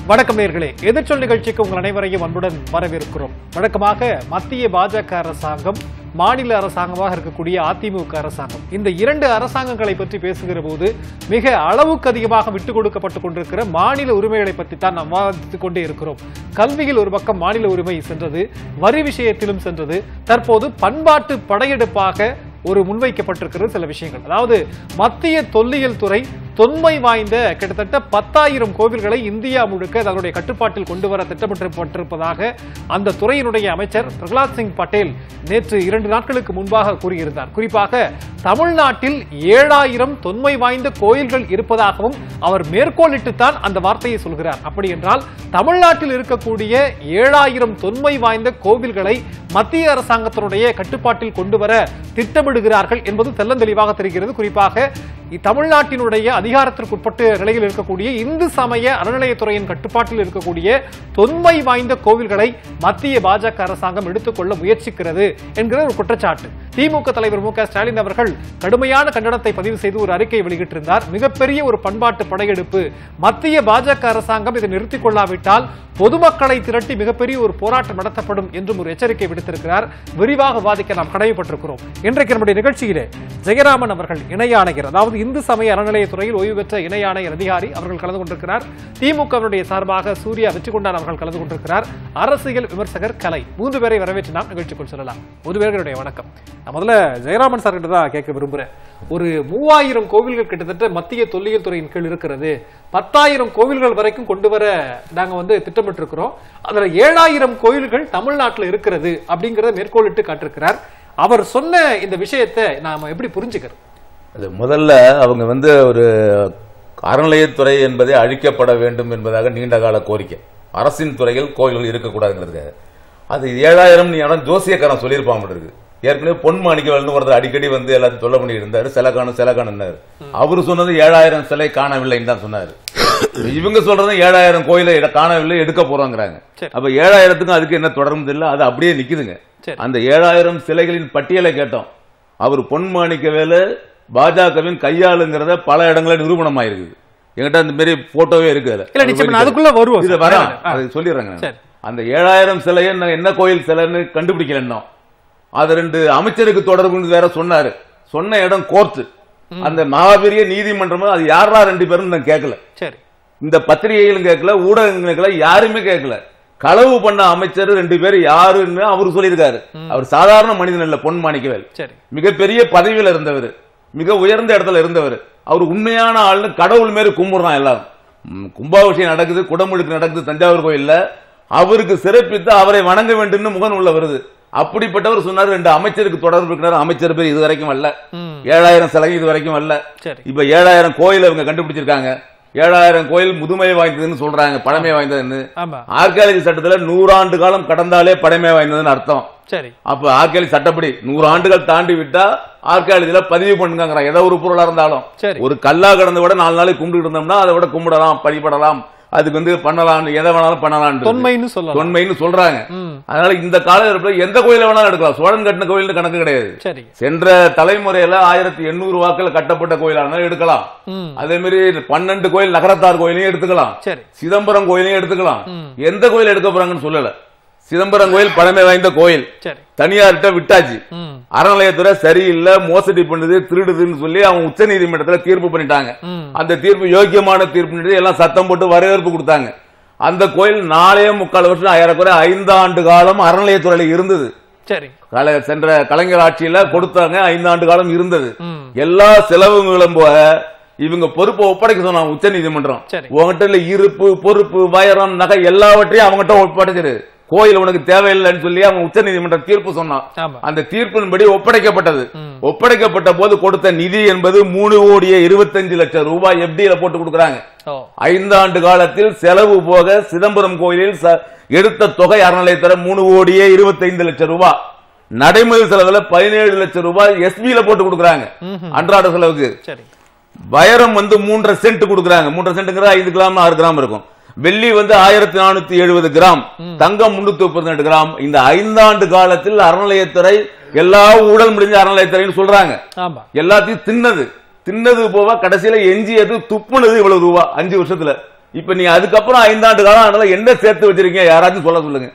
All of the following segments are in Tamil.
வணக்கம் நேர்களே எதிர்ச்சொல் நிகழ்ச்சிக்கு உங்கள் அனைவரையும் அன்புடன் வரவேற்கிறோம் வழக்கமாக மத்திய பாஜக அரசாங்கம் மாநில அரசாங்கமாக இருக்கக்கூடிய அதிமுக அரசாங்கம் இந்த இரண்டு அரசாங்கங்களை பற்றி பேசுகிற போது மிக அளவுக்கு அதிகமாக விட்டுக் கொடுக்கப்பட்டுக் கொண்டிருக்கிற மாநில உரிமைகளை பற்றி தான் நாம் விவாதித்துக் கொண்டே இருக்கிறோம் கல்வியில் ஒரு பக்கம் மாநில உரிமை சென்றது வரி விஷயத்திலும் சென்றது தற்போது பண்பாட்டு படையெடுப்பாக ஒரு முன்வைக்கப்பட்டிருக்கிறது சில விஷயங்கள் அதாவது மத்திய தொல்லியல் துறை தொன்மை வாய்ந்த கிட்டத்தட்ட பத்தாயிரம் கோவில்களை இந்தியா முழுக்க தன்னுடைய கட்டுப்பாட்டில் கொண்டு வர திட்டமிட்டப்பட்டிருப்பதாக அந்த துறையினுடைய அமைச்சர் பிரகலாத் சிங் பட்டேல் நேற்று இரண்டு நாட்களுக்கு முன்பாக கூறியிருந்தார் குறிப்பாக தமிழ்நாட்டில் ஏழாயிரம் தொன்மை வாய்ந்த கோயில்கள் இருப்பதாகவும் அவர் மேற்கோளிட்டுத்தான் அந்த வார்த்தையை சொல்கிறார் அப்படி என்றால் தமிழ்நாட்டில் இருக்கக்கூடிய ஏழாயிரம் தொன்மை வாய்ந்த கோவில்களை மத்திய அரசாங்கத்தினுடைய கட்டுப்பாட்டில் கொண்டு வர திட்டமிடுகிறார்கள் என்பது தெள்ளந்தெளிவாக தெரிகிறது குறிப்பாக தமிழ்நாட்டினுடைய அதிகாரத்திற்குட்பட்ட நிலையில் இருக்கக்கூடிய இந்து சமய அறநிலையத்துறையின் கட்டுப்பாட்டில் இருக்கக்கூடிய தொன்மை வாய்ந்த கோவில்களை மத்திய பாஜக அரசாங்கம் எடுத்துக்கொள்ள முயற்சிக்கிறது என்கிற ஒரு குற்றச்சாட்டு திமுக தலைவர் மு க ஸ்டாலின் அவர்கள் கடுமையான கண்டனத்தை பதிவு செய்து ஒரு அறிக்கை வெளியிட்டிருந்தார் மிகப்பெரிய ஒரு பண்பாட்டு படையெடுப்பு மத்திய பாஜக அரசாங்கம் இதை நிறுத்திக் கொள்ளாவிட்டால் பொதுமக்களை திரட்டி மிகப்பெரிய ஒரு போராட்டம் நடத்தப்படும் என்றும் ஒரு எச்சரிக்கை விடுத்திருக்கிறார் விரிவாக விவாதிக்க நாம் கடமைப்பட்டிருக்கிறோம் இன்றைக்கு நம்முடைய நிகழ்ச்சியிலே ஜெயராமன் அவர்கள் இணை ஆணையர் அதாவது இந்து சமய அறநிலையத்துறையில் ஓய்வு பெற்ற இணை ஆணையர் அதிகாரி அவர்கள் கலந்து கொண்டிருக்கிறார் திமுகவினுடைய சார்பாக சூர்யா வெற்றிகொண்டான் அவர்கள் கலந்து கொண்டிருக்கிறார் அரசியல் விமர்சகர் கலை மூன்று பேரை வரவேற்று நாம் நிகழ்ச்சிக்குள் செல்லலாம் ஒரு பேர்களுடைய வணக்கம் நான் முதல்ல ஜெயராமன் சார் கிட்ட தான் கேட்க விரும்புறேன் ஒரு மூவாயிரம் கோவில்கள் கிட்டத்தட்ட மத்திய தொல்லியல் துறையின் கீழ் இருக்கிறது பத்தாயிரம் கோவில்கள் வரைக்கும் கொண்டு வர நாங்க வந்து திட்டமிட்டு இருக்கிறோம் அதுல ஏழாயிரம் கோயில்கள் தமிழ்நாட்டில் இருக்கிறது அப்படிங்கறத மேற்கோளிட்டு காட்டிருக்கிறார் அவர் சொன்ன இந்த விஷயத்தை நாம எப்படி புரிஞ்சுக்கிறது அது முதல்ல அவங்க வந்து ஒரு அறநிலையத்துறை என்பதை அழிக்கப்பட வேண்டும் என்பதாக நீண்ட கால கோரிக்கை அரசின் துறையில் கோயில்கள் இருக்கக்கூடாதுங்கிறதுக்காக அது ஏழாயிரம் நீ இடம் ஜோசியக்காரன் சொல்லியிருப்பான் இருக்கு ஏற்கனவே பொன் மாணிக்கவேல்னு ஒருத்தர் அடிக்கடி வந்து எல்லாத்தையும் தொல்லை பண்ணிட்டு இருந்தாரு சிலை காணும் சிலை காணுன்னாரு அவரு சொன்னது ஏழாயிரம் சிலை காணவில்லைன்னு தான் சொன்னாரு இவங்க சொல்றது ஏழாயிரம் கோயிலை இட- காணவில்லை எடுக்க போறோங்கிறாங்க சரி. அப்ப ஏழாயிரத்துக்கும் அதுக்கு என்ன தொடர்ந்து இல்ல அது அப்படியே நிக்குதுங்க சரி. அந்த ஏழாயிரம் சிலைகளின் பட்டியலை கேட்டோம் அவர் பொன் மாணிக்கவேலு பாஜகவின் கையாளுங்கிறத பல இடங்களில் நிரூபணமாயிருக்குது என்கிட்ட அந்த மாதிரி போட்டோவே இருக்கு அதுல. இல்ல நிச்சயமா நான் அதுக்குள்ள வருவோம் இது சார். வரேன் ஆ. அது சொல்லிடுறேங்க நான். சரி. அந்த ஏழாயிரம் சிலையை நான் என்ன கோயில் சிலைன்னு கண்டுபிடிக்கல இன்னும் அது ரெண்டு அமைச்சருக்கு தொடர்புன்னு வேற சொன்னாரு சொன்ன இடம் கோர்ட் அந்த மகாபெரிய நீதிமன்றம் அது யாரா ரெண்டு பேரும் நான் கேட்கல சரி இந்த பத்திரிகைகளும் கேட்கல ஊடகங்களும் கேட்கல யாருமே கேட்கல களவு பண்ண அமைச்சர் ரெண்டு பேர் யாருன்னு அவர் சொல்லியிருக்காரு அவர் சாதாரண மனிதன் இல்ல பொன் மாணிக்கவேல் சரி மிகப்பெரிய பதவியில இருந்தவர் மிக உயர்ந்த இடத்துல இருந்தவர் அவர் உண்மையான ஆள்னு கடவுள் மாரி கும்பிடுறான் எல்லாரும் ம், கும்பாபிஷேகம் நடக்குது குடமுழுக்கு நடக்குது தஞ்சாவூர் கோயில்ல அவருக்கு சிறப்பித்து அவரை வணங்க வேண்டும்னு முகநூல்ல வருது அப்படிப்பட்டவர் சொன்னார் ரெண்டு அமைச்சருக்கு தொடர்பு இருக்கிறார் அமைச்சர் பேர் இது வரைக்கும் வரல ம். ஏழாயிரம் சிலை இது வரைக்கும் வரல சரி இப்ப ஏழாயிரம் கோயில் அவங்க கண்டுபிடிச்சிருக்காங்க ஏழாயிரம் கோயில் முதுமை வாய்ந்ததுன்னு சொல்றாங்க பழமை வாய்ந்ததுன்னு ஆமா ஆர்கியாலஜி சட்டத்துல நூறாண்டு காலம் கடந்தாலே பழமை வாய்ந்ததுன்னு அர்த்தம் சரி அப்ப ஆர்கியாலஜி சட்டப்படி நூறு ஆண்டுகள் தாண்டி விட்டா ஆர்கியாலஜில பதிவு பண்ணுங்கிறாங்க ஏதோ ஒரு பொருளா இருந்தாலும் சரி. ஒரு கல்லா கடந்து விட நாலு நாளைக்கு கும்பிட்டு இருந்தோம்னா அதை விட கும்பிடலாம் பழிபடலாம் அதுக்கு வந்து பண்ணலாம் எதை வேணாலும் பண்ணலாம் தொன்மைன்னு சொல்லலாம் தொன்மைன்னு சொல்றாங்க ம். அதனால இந்த காலகட்டத்தில் எந்த கோயில வேணாலும் எடுக்கலாம் சோழன் கட்டின கோயில் கணக்கு கிடையாது சரி சென்ற தலைமுறையில ஆயிரத்தி எண்ணூறு வாக்கில் கட்டப்பட்ட கோயிலான எடுக்கலாம் ம் அதே மாதிரி பன்னெண்டு கோயில் நகரத்தார் கோயிலையும் எடுத்துக்கலாம் சரி சிதம்பரம் கோயிலையும் எடுத்துக்கலாம் ம். எந்த கோயில் எடுக்க போறாங்கன்னு சொல்லல சிதம்பரம் கோயில் பழமை வாய்ந்த கோயில் சரி தனியார்கிட்ட விட்டாச்சு ம் அறநிலையத்துறை சரியில்லை மோசடி பண்ணுது திருடுதுன்னு சொல்லி அவங்க உச்ச நீதிமன்றத்துல தீர்ப்பு பண்ணிட்டாங்க ம் அந்த தீர்ப்பு யோக்கியமான தீர்ப்பு எல்லாம் சத்தம் போட்டு வரவேற்பு கொடுத்தாங்க அந்த கோயில் நாலே முக்கால் வருஷம் ஏறக்குறைய ஐந்து ஆண்டு காலம் அறநிலையத்துறையில இருந்தது சரி கல- சென்ற கலைஞர் ஆட்சியில கொடுத்தாங்க ஐந்து ஆண்டு காலம் இருந்தது ம் எல்லா செலவுகளும் போக இவங்க பொறுப்பை ஒப்படைக்க சொன்னாங்க உச்ச நீதிமன்றம் சரி. உங்ககிட்ட இல்ல இருப்பு பொறுப்பு வைரம் நகை எல்லாவற்றையும் அவங்ககிட்ட ஒப்படைச்சிரு கோயில் உனக்கு தேவையில்லைன்னு சொல்லி அவங்க உச்ச நீதிமன்றம் தீர்ப்பு சொன்னான் ஆமா அந்த தீர்ப்பின்படி ஒப்படைக்கப்பட்டது ம். ஒப்படைக்கப்பட்ட போது கொடுத்த நிதி என்பது மூணு கோடியே இருபத்தஞ்சு லட்சம் ரூபாய் எஃப்டியில போட்டு கொடுக்குறாங்க ஓ ஐந்தாண்டு காலத்தில் செலவு போக சிதம்பரம் கோயிலில் ச- எடுத்த தொகை அறநிலையத்துறை மூணு கோடியே இருபத்தைந்து லட்சம் ரூபாய் நடைமுறை செலவுல பதினேழு லட்சம் ரூபாய் எஸ்பியில போட்டு கொடுக்குறாங்க ம்ஹும். அன்றாட செலவுக்கு சரி வைரம் வந்து மூன்றரை சென்ட் கொடுக்குறாங்க மூன்றரை சென்ட்ங்கிறது ஐந்து கிராம் ஆறு கிராம் இருக்கும் வெள்ளி வந்து ஆயிரத்தி நானூத்தி எழுபது கிராம் தங்கம் முன்னூத்தி முப்பத்தி ரெண்டு கிராம் இந்த ஐந்தாண்டு காலத்தில் அறநிலையத்துறை எல்லா ஊழல் முடிஞ்ச அறநிலையத்துறைன்னு சொல்றாங்க ஆமா எல்லாத்தையும் தின்னது தின்னது போவா கடைசியில எஞ்சியது துப்புனது இவ்வளவு ரூபா அஞ்சு வருஷத்துல இப்ப நீங்க அதுக்கப்புறம் ஐந்தாண்டு காலம் அதனால என்ன சேர்த்து வச்சிருக்கீங்க யாராச்சும் சொல்ல சொல்லுங்க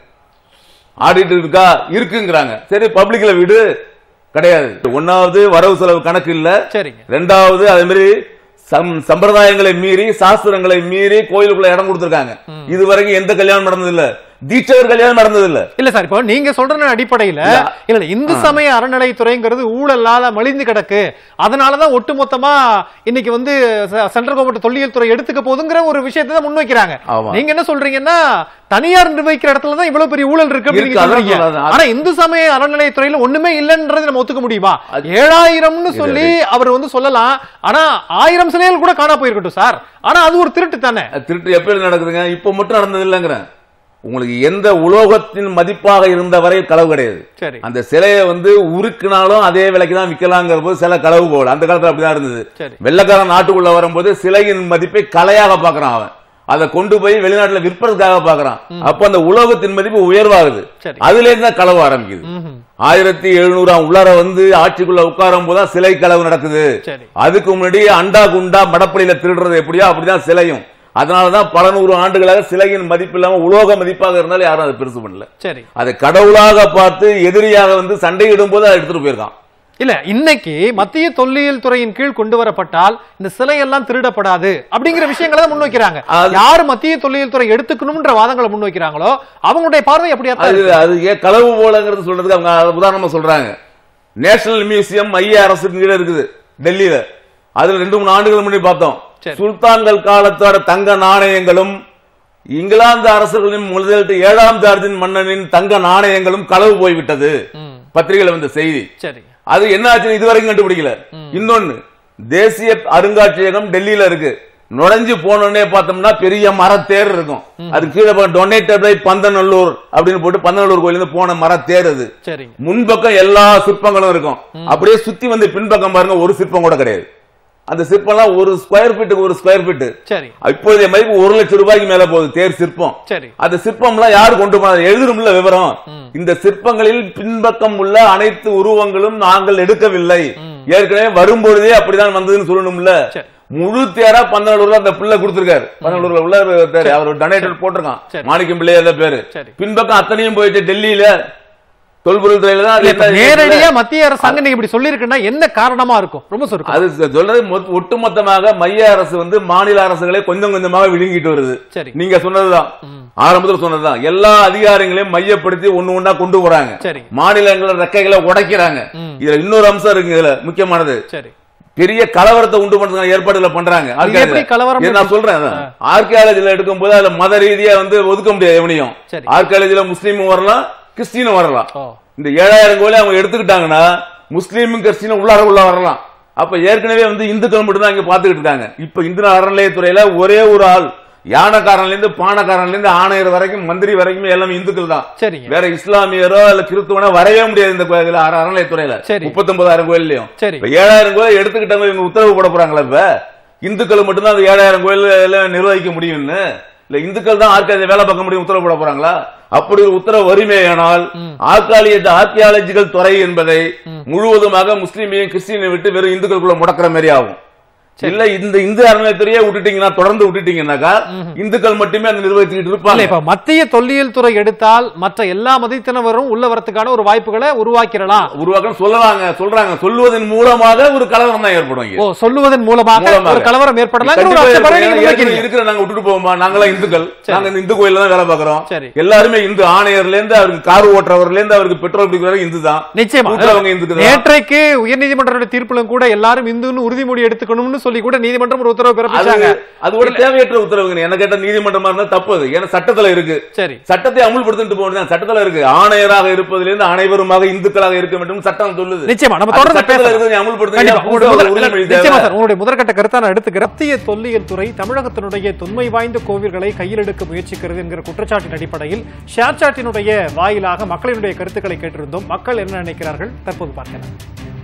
ஆடிட் இருக்கா இருக்குங்கிறாங்க சரி பப்ளிக்ல வீடு கிடையாது ஒன்னாவது வரவு செலவு கணக்கு இல்ல சரிங்க ரெண்டாவது அதே மாதிரி சம் சம்பிரதாயங்களை மீறி சாஸ்திரங்களை மீறி கோயிலுக்குள்ள இடம் கொடுத்திருக்காங்க இதுவரைக்கும் எந்த கல்யாணம் நடந்தது இல்ல தீட்சகர் கல்யாணம் நடந்தது இல்ல இல்ல சார் இப்போ நீங்க சொல்ற அடிப்படையில இல்ல. இல்ல இல்ல, இந்து சமய அறநிலைத்துறைங்கிறது ஊழலால மலிந்து கிடக்கு அதனாலதான் ஒட்டுமொத்தமா இன்னைக்கு வந்து ச- சென்ட்ரல் கவர்மெண்ட் தொல்லியல் துறை எடுத்துக்க போதுங்கிற ஒரு விஷயத்தை தான் முன்வைக்கிறாங்க ஆமா. நீங்க என்ன சொல்றீங்கன்னா தனியார் நிர்வகிக்கிற இடத்துல தான் இவ்வளவு பெரிய ஊழல் இருக்கு அப்படின்னு இருக்கு, நீங்க அதான் சொல்றீங்க சொல்றேன். ஆனா இந்து சமய அறநிலையத்துறையில ஒண்ணுமே இல்லைன்றது நம்ம ஒத்துக்க முடியுமா ஏழாயிரம்னு சொல்லி அவர் வந்து சொல்லலாம் ஆனா ஆயிரம் சிலைகள் கூட காணா போயிருக்கட்டும் சார் ஆனா அது ஒரு திருட்டு தானே அது திருட்டு எப்ப நடக்குதுங்க இப்ப மட்டும் நடந்தது இல்லைங்கிறேன் உங்களுக்கு எந்த உலோகத்தின் மதிப்பாக இருந்த வரை களவு கிடையாது சரி அந்த சிலையை வந்து உருக்குனாலும் அதே விலைக்கு தான் விற்கலாங்கிற போது சில களவு போகல அந்த காலத்துல அப்படிதான் இருந்தது சரி வெள்ளக்காரன் நாட்டுக்குள்ள வரும்போது சிலையின் மதிப்பை கலையாக பார்க்கறான் அவன் அதை கொண்டு போய் வெளிநாட்டுல விற்பதற்காக பார்க்கறான் அப்ப அந்த உலோகத்தின் மதிப்பு உயர்வாகுது சரி அதுல இருந்து தான் களவு ஆரம்பிக்குது ம்ஹும். ஆயிரத்தி எழுநூறாம் உள்ளார வந்து ஆட்சிக்குள்ள உட்காரும் போதுதான் சிலை களவு நடக்குது சரி அதுக்கு முன்னாடி அண்டா குண்டா மடப்பள்ளியில திருடுறது எப்படியோ அப்படிதான் சிலையும் அதனாலதான் பல நூறு ஆண்டுகளாக சிலையின் மதிப்பு இல்லாம உலோக மதிப்பாக இருந்தாலும் யாரும் அதை பெருசு பண்ணல சரி அதை கடவுளாக பார்த்து எதிரியாக வந்து சண்டையிடும் போது அதை எடுத்துட்டு போயிருக்கான் இல்ல இன்னைக்கு மத்திய தொல்லியல் துறையின் கீழ் கொண்டு வரப்பட்டால் இந்த சிலையெல்லாம் திருடப்படாது அப்படிங்கிற விஷயங்களை தான் முன்வைக்கிறாங்க அது- யார் மத்திய தொல்லியல் துறை எடுத்துக்கணும்ன்ற வாதங்களை முன்வைக்கிறாங்களோ அவங்களுடைய பார்வை அப்படியா தான் அது இருக்கு. அது ஏன் களவு போலங்கிறது சொல்றதுக்கு அவங்க அதை உதாரணமா சொல்றாங்க நேஷனல் மியூசியம் மைய அரசுக்கு கீழே இருக்குது டெல்லியில அதுல ரெண்டு மூணு ஆண்டுகள் முன்னாடி பார்த்தோம் சரி. சுல்தான்கள் காலத்தோட தங்க நாணயங்களும் இங்கிலாந்து அரசர்களின் முதலிட்டு ஏழாம் ஜார்ஜின் மன்னனின் தங்க நாணயங்களும் களவு போய்விட்டது ம், பத்திரிகையில வந்த செய்தி சரி அது என்ன ஆச்சுன்னு இதுவரைக்கும் கண்டுபிடிக்கல இன்னொன்னு தேசிய அருங்காட்சியகம் டெல்லியில இருக்கு நுழைஞ்சு போனோடனே பார்த்தோம்னா பெரிய மரத்தேர் இருக்கும் அது கீழே டொனேட்டட் பை பந்தநல்லூர் அப்படின்னு போட்டு பந்தநல்லூர் கோயில இருந்து போன மரத்தேர் அது சரிங்க முன்பக்கம் எல்லா சிற்பங்களும் இருக்கும் அப்படியே சுத்தி வந்து பின்பக்கம் பாருங்க ஒரு சிற்பம் கூட கிடையாது அந்த சிற்பம்லாம் ஒரு ஸ்கொயர் ஃபீட்டுக்கு ஒரு ஸ்கொயர் ஃபீட் சரி இப்போதைய மதிப்பு ஒரு லட்சம் ரூபாய்க்கு மேல போகுது தேர் சிற்பம் சரி அந்த சிற்பம்லாம் யாரு கொண்டு போனாங்க எழுதணும்ல விவரம் இந்த சிற்பங்களில் பின்பக்கம் உள்ள அனைத்து உருவங்களும் நாங்கள் எடுக்கவில்லை ஏற்கனவே வரும்பொழுதே அப்படிதான் வந்ததுன்னு சொல்லணும்ல சரி. முழு தேரா பந்தநல்லூர்ல அந்த பிள்ளை கொடுத்திருக்காரு பந்தநல்லூர்ல உள்ள ஒரு பேரு அவர் டொனேட்டர் போட்டிருக்கான் சரி. மாணிக்கம் பிள்ளை அந்த பேரு சரி. பின்பக்கம் அத்தனையும் போயிட்டு டெல்லியில தொல்பொருள் துறையில தான் அது இல்ல, இப்ப என்ன- நேரடியா மத்திய அரசாங்கம் நீங்க இப்படி சொல்லியிருக்குன்னா என்ன காரணமா இருக்கும் ரொம்ப சுருக்கம் அது சொல்றது மொத்த- ஒட்டுமொத்தமாக மைய அரசு வந்து மாநில அரசுகளை கொஞ்சம் கொஞ்சமாக விழுங்கிட்டு வருது சரி நீங்க சொன்னதுதான் ஆரம்பத்தில் சொன்னதுதான் எல்லா அதிகாரங்களையும் மையப்படுத்தி ஒண்ணு ஒண்ணா கொண்டு போறாங்க சரி மாநிலங்கள ரெக்கைகளை உடைக்கிறாங்க ம். இதுல இன்னொரு அம்சம் இருக்கு இதுல முக்கியமானது சரி பெரிய கலவரத்தை உண்டு பண்றதுக்கான ஏற்பாடுகளை பண்றாங்க இது எப்படி கலவரம் இது நான் சொல்றேன் ஆர்கியாலஜில எடுக்கும் போது அதுல மத ரீதியா வந்து ஒதுக்க முடியாது எவனையும் சரி. ஆர்கியாலஜில முஸ்லீமும் வரலாம் கிறிஸ்டினும் வரலாம் ஓ இந்த ஏழாயிரம் கோயிலை அவங்க எடுத்துக்கிட்டாங்கன்னா முஸ்லீமும் கிறிஸ்டினும் உள்ளார உள்ள வரலாம் அப்ப ஏற்கனவே வந்து இந்துக்கள் மட்டும் தான் இங்க பாத்துக்கிட்டு இருக்காங்க இப்ப இந்து அறநிலையத்துறையில ஒரே ஒரு ஆள் யானைக்காரன்ல இருந்து பானக்காரன்ல இருந்து ஆணையர் வரைக்கும் மந்திரி வரைக்கும் எல்லாமே இந்துக்கள் தான் சரிங்க வேற இஸ்லாமியரோ இல்ல கிறிஸ்துவனோ வரவே முடியாது இந்த கோயில அற- அறநிலையத்துறையில சரி. முப்பத்தொன்பதாயிரம் கோயிலையும் சரி இப்ப ஏழாயிரம் கோயில் எடுத்துக்கிட்டவங்க இவங்க உத்தரவு போட போறாங்களா இப்ப இந்துக்கள் மட்டும்தான் அந்த ஏழாயிரம் கோயில் எல்லாம் நிர்வகிக்க முடியும்னு இல்ல இந்துக்கள் தான் ஆர்கியாலஜி வேலை பார்க்க முடியும் உத்தரவு போட போறாங்களா அப்படி ஒரு உத்தரவு வறுமையானால் ஆர்காலிய ஆர்கியாலஜிக்கல் துறை என்பதை முழுவதுமாக முஸ்லீமையும் கிறிஸ்டினையும் விட்டு வெறும் இந்துக்களுக்குள்ள முடக்கிற மாதிரி ஆகும் இல்ல இந்த இந்து அறநிலையத்துறையே விட்டுட்டீங்கன்னா தொடர்ந்து விட்டுட்டீங்கன்னாக்கா இந்துக்கள் மட்டுமே அந்த நிர்வகிச்சுக்கிட்டு இல்ல இருப்பாங்க இப்ப மத்திய தொல்லியல் துறை எடுத்தால் மற்ற எல்லா மதத்தினரும் உள்ள வரத்துக்கான ஒரு வாய்ப்புகளை உருவாக்கிடலாம் உருவாக்கம் சொல்லலாங்க சொல்றாங்க சொல்லுவதன் மூலமாக ஒரு கலவரம் தான் ஏற்படும் இங்க. ஓ சொல்லுவதன் மூலமாக மூலமாக. ஒரு கலவரம் ஏற்படலாம் ஒரு கண்டிப்பா அச்சப்பாடை நீங்க ஏற்கனவே முன்வைக்கிறீங்க. இருக்கிற நாங்க விட்டுட்டு போவோமா நாங்களாம் இந்துக்கள் நாங்க இந்த இந்து கோயில்ல தான் வேலை பார்க்கறோம் சரி. எல்லாருமே இந்து ஆணையர்ல இருந்து அவருக்கு கார் ஓட்டுறவர்ல இருந்து அவருக்கு பெட்ரோல் பிடிக்கிறவங்க இந்து தான் நிச்சயமா கூட்டுறவங்க இந்துக்கு தான் நேற்றைக்கு உயர்நீதிமன்ற தீர்ப்பிலும் கூட எல்லாரும் இந்துன்னு உறுதிமொழி எடுத்துக்கணும்னு சொல்லி கூட நீதிமன்றம் ஒரு உத்தரவு அது பிறப்பிச்சாங்க அது ஒரு தேவையற்ற உத்தரவுங்க என்ன கேட்ட நீதிமன்றமா இருந்தா தப்பு அது ஏன்னா சட்டத்துல இருக்கு சரி சட்டத்தை அமுல்படுத்திட்டு போக வேண்டியது சட்டத்துல இருக்கு ஆணையராக இருப்பதிலிருந்து அனைவருமாக இந்துக்களாக இருக்க வேண்டும் சட்டம் சொல்லுது நிச்சயமா நம்ம அது தொடர்ந்து சட்டத்துல பேசலாம் இருக்குது, நீ அமுல்படுத்துங்க. கண்டிப்பா. ஏன் உங்களுடைய புதுசா ஒரு முதல்- உரிமை நிச்சயமா தேவை? சார் உங்களுடைய முதற்கட்ட கருத்தை நான் எடுத்துக்கிறேன் மத்திய தொல்லியல் துறை தமிழகத்தினுடைய தொன்மை வாய்ந்த கோவில்களை கையில் எடுக்க முயற்சிக்கிறது என்கிற குற்றச்சாட்டின் அடிப்படையில் ஷேர்சாட்டினுடைய வாயிலாக மக்களினுடைய கருத்துக்களை கேட்டிருந்தோம் மக்கள் என்ன நினைக்கிறார்கள் தற்போது பார்க்கலாம்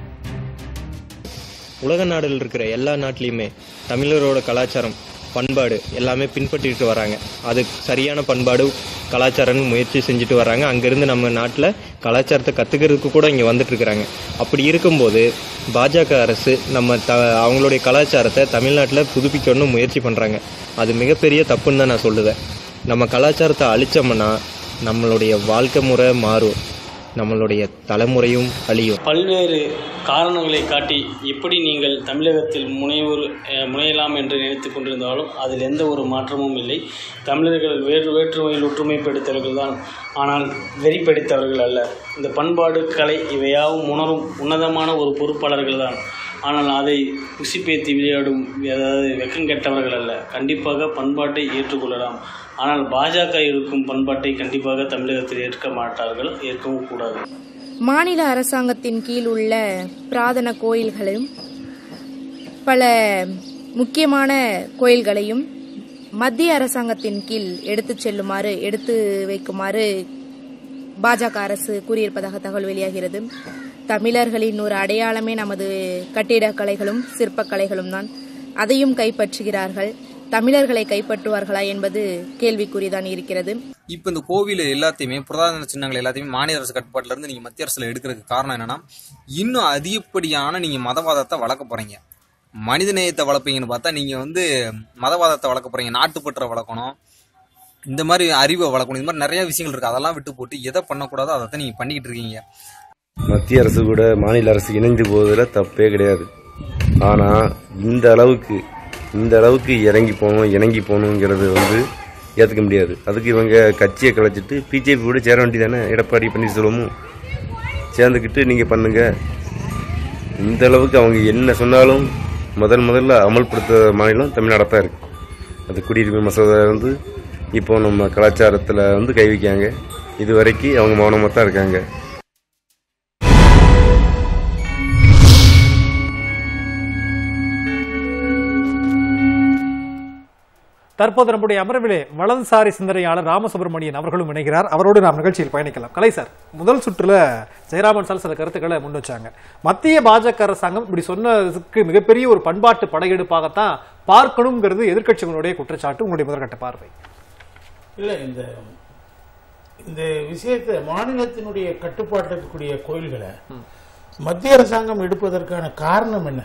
உலக நாடுகள் இருக்கிற எல்லா நாட்டிலையுமே தமிழரோட கலாச்சாரம் பண்பாடு எல்லாமே பின்பற்றிட்டு வராங்க அது சரியான பண்பாடு கலாச்சாரம்னு முயற்சி செஞ்சுட்டு வராங்க அங்கிருந்து நம்ம நாட்டில் கலாச்சாரத்தை கத்துக்கிறதுக்கு கூட இங்கே வந்துட்டு இருக்கிறாங்க அப்படி இருக்கும்போது பாஜக அரசு நம்ம த அவங்களுடைய கலாச்சாரத்தை தமிழ்நாட்டில் புதுப்பிக்கணும்னு முயற்சி பண்ணுறாங்க அது மிகப்பெரிய தப்புன்னு தான் நான் சொல்லுவேன் நம்ம கலாச்சாரத்தை அழிச்சோம்னா நம்மளுடைய வாழ்க்கை முறை மாறும் நம்மளுடைய தலைமுறையும் அழியும் பல்வேறு காரணங்களை காட்டி எப்படி நீங்கள் தமிழகத்தில் முனைவர் அஹ், முனையலாம் என்று நினைத்து கொண்டிருந்தாலும் அதில் எந்த ஒரு மாற்றமும் இல்லை தமிழர்கள் வேறு வேற்றுமையில் ஒற்றுமை படித்தவர்கள் தான் ஆனால் வெறி படித்தவர்கள் அல்ல இந்த பண்பாடு கலை இவையாவும் உணரும் உன்னதமான ஒரு பொறுப்பாளர்கள் தான் ஆனால் அதை உசிப்பேத்தி விளையாடும் அதாவது வெக்கம் கெட்டவர்கள் அல்ல கண்டிப்பாக பண்பாட்டை ஏற்றுக்கொள்ளலாம் ஆனால் பாஜக இருக்கும் பண்பாட்டை கண்டிப்பாக தமிழகத்தில் ஏற்க மாட்டார்கள் ஏற்கவும் கூடாது மாநில அரசாங்கத்தின் கீழ் உள்ள பிரார்த்தன கோயில்களையும் பல முக்கியமான கோயில்களையும் மத்திய அரசாங்கத்தின் கீழ் எடுத்துச் செல்லுமாறு எடுத்து வைக்குமாறு பாஜக அரசு கூறியிருப்பதாக தகவல் வெளியாகிறது தமிழர்களின் ஒரு அடையாளமே நமது கட்டிடக்கலைகளும் சிற்பக்கலைகளும் தான் அதையும் கைப்பற்றுகிறார்கள் தமிழர்களை கைப்பற்றுவார்களா என்பது கேள்விக்குறிதான் இருக்கிறது இப்போ இந்த கோவில் எல்லாத்தையுமே புராதன சின்னங்கள் எல்லாத்தையுமே மாநில அரசு கட்டுப்பாட்டுல இருந்து நீங்க மத்திய அரசுல எடுக்கிறதுக்கு காரணம் என்னன்னா இன்னும் அதிகப்படியான நீங்க மதவாதத்தை வளர்க்க போறீங்க மனிதநேயத்தை வளர்ப்பீங்கன்னு பார்த்தா நீங்க வந்து மதவாதத்தை வளர்க்க போறீங்க நாட்டுப்பற்றை வளர்க்கணும் இந்த மாதிரி அறிவை வளர்க்கணும் இந்த மாதிரி நிறைய விஷயங்கள் இருக்கு அதெல்லாம் விட்டு போட்டு எதை பண்ணக்கூடாதோ அதை தான் நீங்க பண்ணிக்கிட்டு இருக்கீங்க மத்திய அரசு கூட மாநில அரசு இணைந்து போவதில் தப்பே கிடையாது ஆனால் இந்த அளவுக்கு இந்த அளவுக்கு இறங்கி போகணும் இணங்கி போகணுங்கிறது வந்து ஏற்றுக்க முடியாது அதுக்கு இவங்க கட்சியை கலைச்சிட்டு பிஜேபி கூட சேர வேண்டியதானே எடப்பாடி பன்னீர்செல்வமும் சேர்ந்துக்கிட்டு நீங்கள் பண்ணுங்க இந்த அளவுக்கு அவங்க என்ன சொன்னாலும் முதல் முதல்ல அமல்படுத்த மாநிலம் தமிழ்நாடாக தான் இருக்குது அது குடியுரிமை மசோதா வந்து இப்போ நம்ம கலாச்சாரத்தில் வந்து கை வைக்காங்க இது வரைக்கும் அவங்க மௌனமாக தான் இருக்காங்க தற்போது நம்முடைய அமர்விலே வலதுசாரி சிந்தனையாளர் ராமசுப்ரமணியன் அவர்களும் இணைகிறார் அவரோடு நாம் நிகழ்ச்சியில் பயணிக்கலாம் கலை சார் முதல் சுற்றுல ஜெயராமன் சார் சில கருத்துக்களை முன் வச்சாங்க மத்திய பாஜக அரசாங்கம் இப்படி சொன்னதுக்கு மிகப்பெரிய ஒரு பண்பாட்டு படையெடுப்பாகத்தான் பார்க்கணுங்கிறது எதிர்க்கட்சிகளுடைய குற்றச்சாட்டு உங்களுடைய முதற்கட்ட பார்வை இல்லை இந்த இந்த விஷயத்தை மாநிலத்தினுடைய கட்டுப்பாட்டில் இருக்கக்கூடிய கோயில்களை மத்திய அரசாங்கம் எடுப்பதற்கான காரணம் என்ன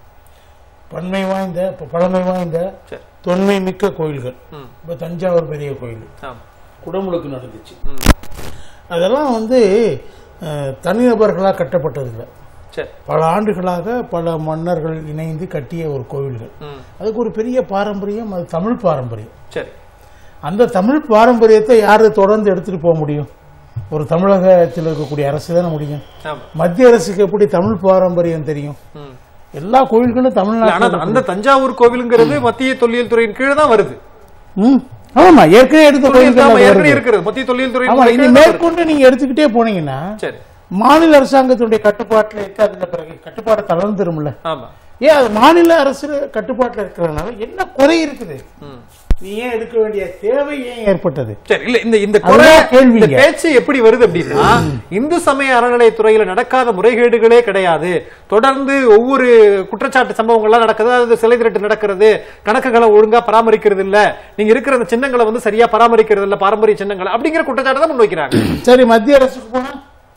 பன்மை வாய்ந்த ப- பழமை வாய்ந்த சரி. தொன்மை மிக்க கோயில்கள் ம். இப்போ தஞ்சாவூர் பெரிய கோயில் ஆமா. குடமுழுக்கு நடந்துச்சு அதெல்லாம் வந்து அஹ், தனிநபர்களாக கட்டப்பட்டதில்லை சரி பல ஆண்டுகளாக பல மன்னர்கள் இணைந்து கட்டிய ஒரு கோவில்கள் ம். அதுக்கு ஒரு பெரிய பாரம்பரியம் அது தமிழ் பாரம்பரியம் சரி அந்த தமிழ் பாரம்பரியத்தை யாரு தொடர்ந்து எடுத்துட்டு போக முடியும் ஒரு தமிழகத்தில் இருக்கக்கூடிய அரசு தானே முடியும் ஆமா மத்திய அரசுக்கு எப்படி தமிழ் பாரம்பரியம் தெரியும் ம். எல்லா கோயில்களும் இல்ல, ஆனா தமிழ்நாட்டில் அந்த தஞ்சாவூர் கோவிலுங்கிறது மத்திய தொல்லியல் துறையின் கீழே தான் வருது ம். ஆமா ஏற்கனவே எடுத்த தொல்லியல் கோயில்கள் ஆமா, அது ஏற்கனவே வருது. இருக்கிறது மத்திய தொல்லியல் ஆமா துறையின் இனி கீழே தான் வருது. மேற்கொண்டு நீங்க எடுத்துக்கிட்டே போனீங்கன்னா சரி மாநில அரசாங்கத்தினுடைய கட்டுப்பாட்டில் இருக்காதுல பிறகு கட்டுப்பாடு தளர்ந்துரும்ல ஆமா ஏன் அது மாநில அரசு கட்டுப்பாட்டில் இருக்கிறதுனால என்ன குறை இருக்குது ம். நீ ஏன் எடுக்க வேண்டிய தேவை ஏன் ஏற்பட்டது சரி இல்ல இந்த இந்த அதுதான் குறை கேள்விங்க. இந்த பேச்சு எப்படி வருது அப்படின்னா இந்து சமய அறநிலையத்துறையில நடக்காத முறைகேடுகளே கிடையாது தொடர்ந்து ஒவ்வொரு குற்றச்சாட்டு சம்பவங்கள்லாம் நடக்குது அது சிலை திருட்டு நடக்கிறது கணக்குகளை ஒழுங்கா பராமரிக்கிறது இல்ல நீங்க இருக்கிற அந்த சின்னங்களை வந்து சரியா பராமரிக்கிறது இல்ல பாரம்பரிய சின்னங்களை அப்படிங்கிற குற்றச்சாட்டு தான் முன்வைக்கிறாங்க சரி மத்திய அரசுக்கு போனா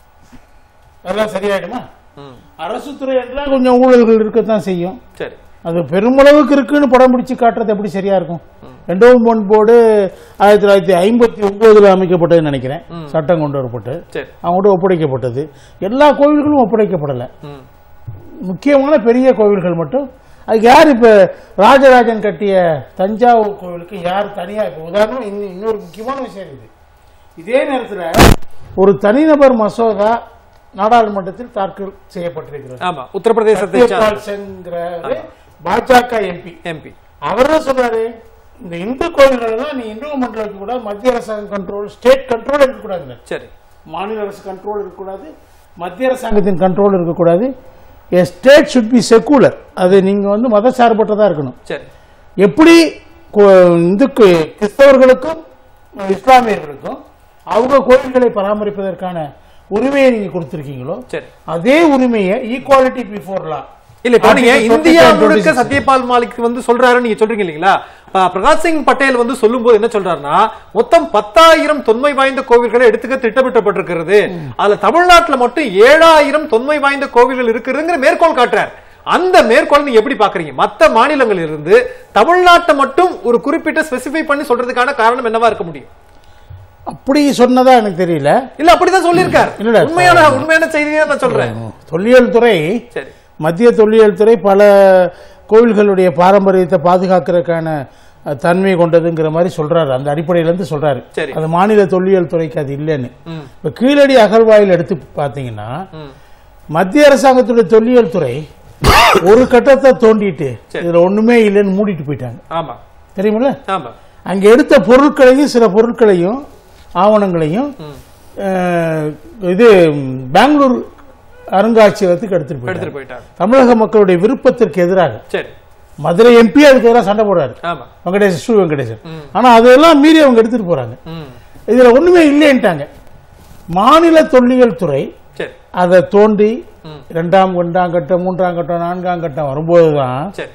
அதெல்லாம் சரியாயிடுமா அரசு துறை என்றால் கொஞ்சம் ஊழல்கள் இருக்கத்தான் செய்யும் சரி அது பெருமளவுக்கு இருக்குன்னு படம் பிடிச்சு காட்டுறது எப்படி சரியா இருக்கும் ரெண்டாவது பொன் போர்டு ஆயிரத்தி தொள்ளாயிரத்தி ஐம்பத்தி ஒன்பதுல அமைக்கப்பட்டதுன்னு நினைக்கிறேன் சட்டம் கொண்டு வரப்பட்டு சரி அவங்கள்ட்ட ஒப்படைக்கப்பட்டது எல்லா கோவில்களும் ஒப்படைக்கப்படலை ம். முக்கியமான பெரிய கோவில்கள் மட்டும் அதுக்கு யார் இப்ப ராஜராஜன் கட்டிய தஞ்சாவூர் கோவிலுக்கு யார் தனியா இப்ப உதாரணம் இன்னும் இன்னொரு முக்கியமான விஷயம் இருக்குது இதே நேரத்துல ஒரு தனிநபர் மசோதா நாடாளுமன்றத்தில் தாக்கல் செய்யப்பட்டிருக்கிறது ஆமா உத்தரப்பிரதேசத்தை சத்யபால் சிங்கிறவரு பாஜக எம்பி எம்பி அவர் தான் சொல்றாரு இந்த இந்து கோவில்கள் எல்லாம் நீ இந்து மண்டலம் இருக்கக்கூடாது மத்திய அரசாங்கம் கண்ட்ரோல் ஸ்டேட் கண்ட்ரோல் இருக்கக்கூடாது சரி மாநில அரசு கண்ட்ரோல் இருக்கக்கூடாது மத்திய அரசாங்கத்தின் கண்ட்ரோல் இருக்கக்கூடாது a state should be secular அது நீங்க வந்து மத சார்பற்றதா இருக்கணும் சரி எப்படி கு- இந்து கிறிஸ்தவர்களுக்கும் இஸ்லாமியர்களுக்கும் அவங்க கோயில்களை பராமரிப்பதற்கான உரிமையை நீங்க கொடுத்திருக்கீங்களோ சரி அதே உரிமையை ஈக்குவாலிட்டி பிஃபோர் லா இல்ல இப்ப நீங்க Article இந்தியா 22, முழுக்க 26. சத்யபால் மாலிக் வந்து சொல்றாருன்னு நீங்க சொல்றீங்க இல்லீங்களா இப்ப பிரகாஷ் சிங் பட்டேல் வந்து சொல்லும்போது என்ன சொல்றாருன்னா மொத்தம் பத்தாயிரம் தொன்மை வாய்ந்த கோவில்களை எடுத்துக்க திட்டமிட்டப்பட்டிருக்கிறது அதுல தமிழ்நாட்டுல மட்டும் ஏழாயிரம் தொன்மை வாய்ந்த கோவில்கள் இருக்குதுங்கிற மேற்கோள் காட்டுறார் அந்த மேற்கோள் நீங்க எப்படி பாக்குறீங்க மத்த மாநிலங்களில் இருந்து தமிழ்நாட்டை மட்டும் ஒரு குறிப்பிட்ட ஸ்பெசிஃபை பண்ணி சொல்றதுக்கான காரணம் என்னவா இருக்க முடியும் அப்படி சொன்னதா எனக்கு தெரியல இல்ல அப்படிதான் சொல்லியிருக்காரு இல்ல, உண்மையான உண்மையான செய்தியை நான் சொல்றேன் தொல்லியல் துறை சரி மத்திய தொல்லியல் துறை பல கோவில்களுடைய பாரம்பரியத்தை பாதுகாக்கிறதுக்கான அஹ், தன்மை கொண்டதுங்கிற மாதிரி சொல்றாரு அந்த அடிப்படையில இருந்து சொல்றாரு சரி. அது மாநில தொல்லியல் துறைக்கு அது இல்லைன்னு இப்ப கீழடி அகழ்வாயில் எடுத்து பாத்தீங்கன்னா மத்திய அரசாங்கத்துடைய தொல்லியல் துறை ஒரு கட்டத்தை தோண்டிட்டு இதுல ஒண்ணுமே இல்லைன்னு மூடிட்டு போயிட்டாங்க ஆமா தெரியுமில்ல ஆமா அங்க எடுத்த பொருட்களையும் சில பொருட்களையும் ஆவணங்களையும் அஹ், இது ம், பெங்களூர் அருங்காட்சியகத்துக்கு எடுத்துட்டு எடுத்துட்டு போயிட்டாங்க போயிட்டாங்க தமிழக மக்களுடைய விருப்பத்திற்கு எதிராக சரி மதுரை எம்பி அதுக்கு எதிராக சண்டை போடுறாரு ஆமா வெங்கடேசன் ஸ்ரீ வெங்கடேசன் ஆனா அதெல்லாம் மீறி அவங்க எடுத்துட்டு போறாங்க ம் இதுல ஒண்ணுமே இல்லைன்ட்டாங்க மாநில தொல்லியல் துறை சரி அதை தோண்டி இரண்டாம் இரண்டாம் கட்டம் மூன்றாம் கட்டம் நான்காம் கட்டம் வரும்போதுதான் சரி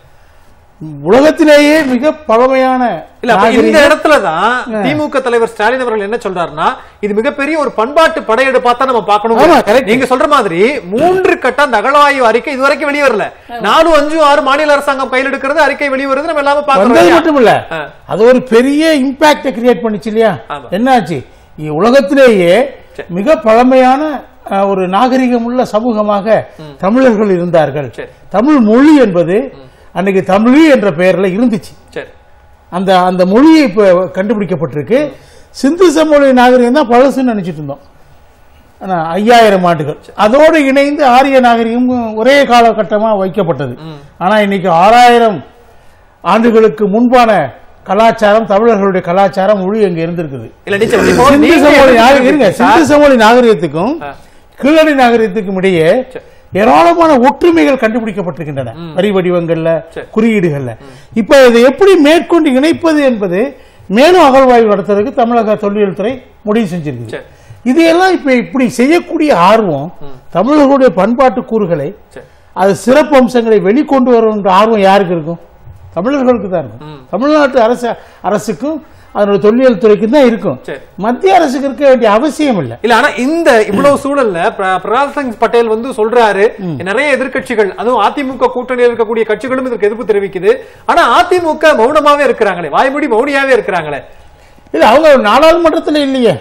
உலகத்திலேயே மிக பழமையான இல்ல அப்ப இந்த நாகரிகம் இடத்துலதான் திமுக தலைவர் ஸ்டாலின் அவர்கள் என்ன சொல்றாருன்னா இது மிகப்பெரிய ஒரு பண்பாட்டு படையெடுப்பா தான் நம்ம ஆமா, பார்க்கணும் correct. நீங்க சொல்ற மாதிரி மூன்று கட்ட அந்த அகழாய்வு அறிக்கை இதுவரைக்கும் வெளியே வரல நாலு அஞ்சு ஆறு மாநில அரசாங்கம் கையில் எடுக்கிறது அறிக்கை வெளியே வருது நம்ம எல்லாமே வந்தது பாக்குறோம் மட்டும் இல்ல ஆ. அது ஒரு பெரிய இம்பாக்ட கிரியேட் பண்ணுச்சு இல்லையா ஆமா. என்னாச்சு இ- உலகத்திலேயே மிக பழமையான அஹ், ஒரு நாகரிகம் உள்ள சமூகமாக தமிழர்கள் இருந்தார்கள் சரி. தமிழ் மொழி என்பது அன்னைக்கு தமிழ் என்ற பெயர்ல இருந்துச்சு சரி அந்த அந்த மொழி இப்ப கண்டுபிடிக்கப்பட்டிருக்கு சிந்து சமொழி நாகரிகம் தான் பழசுன்னு நினைச்சிட்டு இருந்தோம் ஆனா ஐயாயிரம் ஆண்டுகள் அதோடு இணைந்து ஆரிய நாகரிகம் ஒரே காலகட்டமா வைக்கப்பட்டது ஆனா இன்னைக்கு ஆறாயிரம் ஆண்டுகளுக்கு முன்பான கலாச்சாரம் தமிழர்களுடைய கலாச்சாரம் மொழி அங்க இருந்திருக்குது இல்ல நிச்சயம் இப்போ சிந்து நீங்க சமொழி எப்படி நாகரிகம் இருங்க, சொல்றீங்க சிந்து சார்? சமொழி நாகரிகத்துக்கும் ஆ. கீழடி நாகரிகத்துக்கும் இடையே ஏராளமான ஒற்றுமைகள் கண்டுபிடிக்கப்பட்டிருக்கின்றன வரி வடிவங்கள்ல சரி. குறியீடுகள்ல இப்ப இதை எப்படி மேற்கொண்டு இணைப்பது என்பது மேலும் அகழ்வாய்வு நடத்துறதுக்கு தமிழக தொல்லியல் துறை முடிவு செஞ்சிருக்கு சரி. இதையெல்லாம் இப்ப இப்படி செய்யக்கூடிய ஆர்வம் தமிழர்களுடைய பண்பாட்டு கூறுகளை சரி. அது சிறப்பு அம்சங்களை வெளிக்கொண்டு வருகின்ற ஆர்வம் யாருக்கு இருக்கும் தமிழர்களுக்கு தான் இருக்கும் தமிழ்நாட்டு அரசு அரசுக்கும் அதனுடைய தொல்லியல் துறைக்கும் தான் இருக்கும் சரி. மத்திய அரசுக்கு இருக்க வேண்டிய அவசியம் இல்லை இல்ல ஆனா இந்த இவ்வளவு சூழல்ல பிர- பிரகாஷ் சிங் பட்டேல் வந்து சொல்றாரு நிறைய எதிர்க்கட்சிகள் அதுவும் அதிமுக கூட்டணியில் இருக்கக்கூடிய கட்சிகளும் இதற்கு எதிர்ப்பு தெரிவிக்குது ஆனா அதிமுக மௌனமாவே இருக்கிறாங்களே வாய்மொழி மௌனியாவே இருக்கிறாங்களே இல்ல அவங்க நாடாளுமன்றத்துல இல்லையே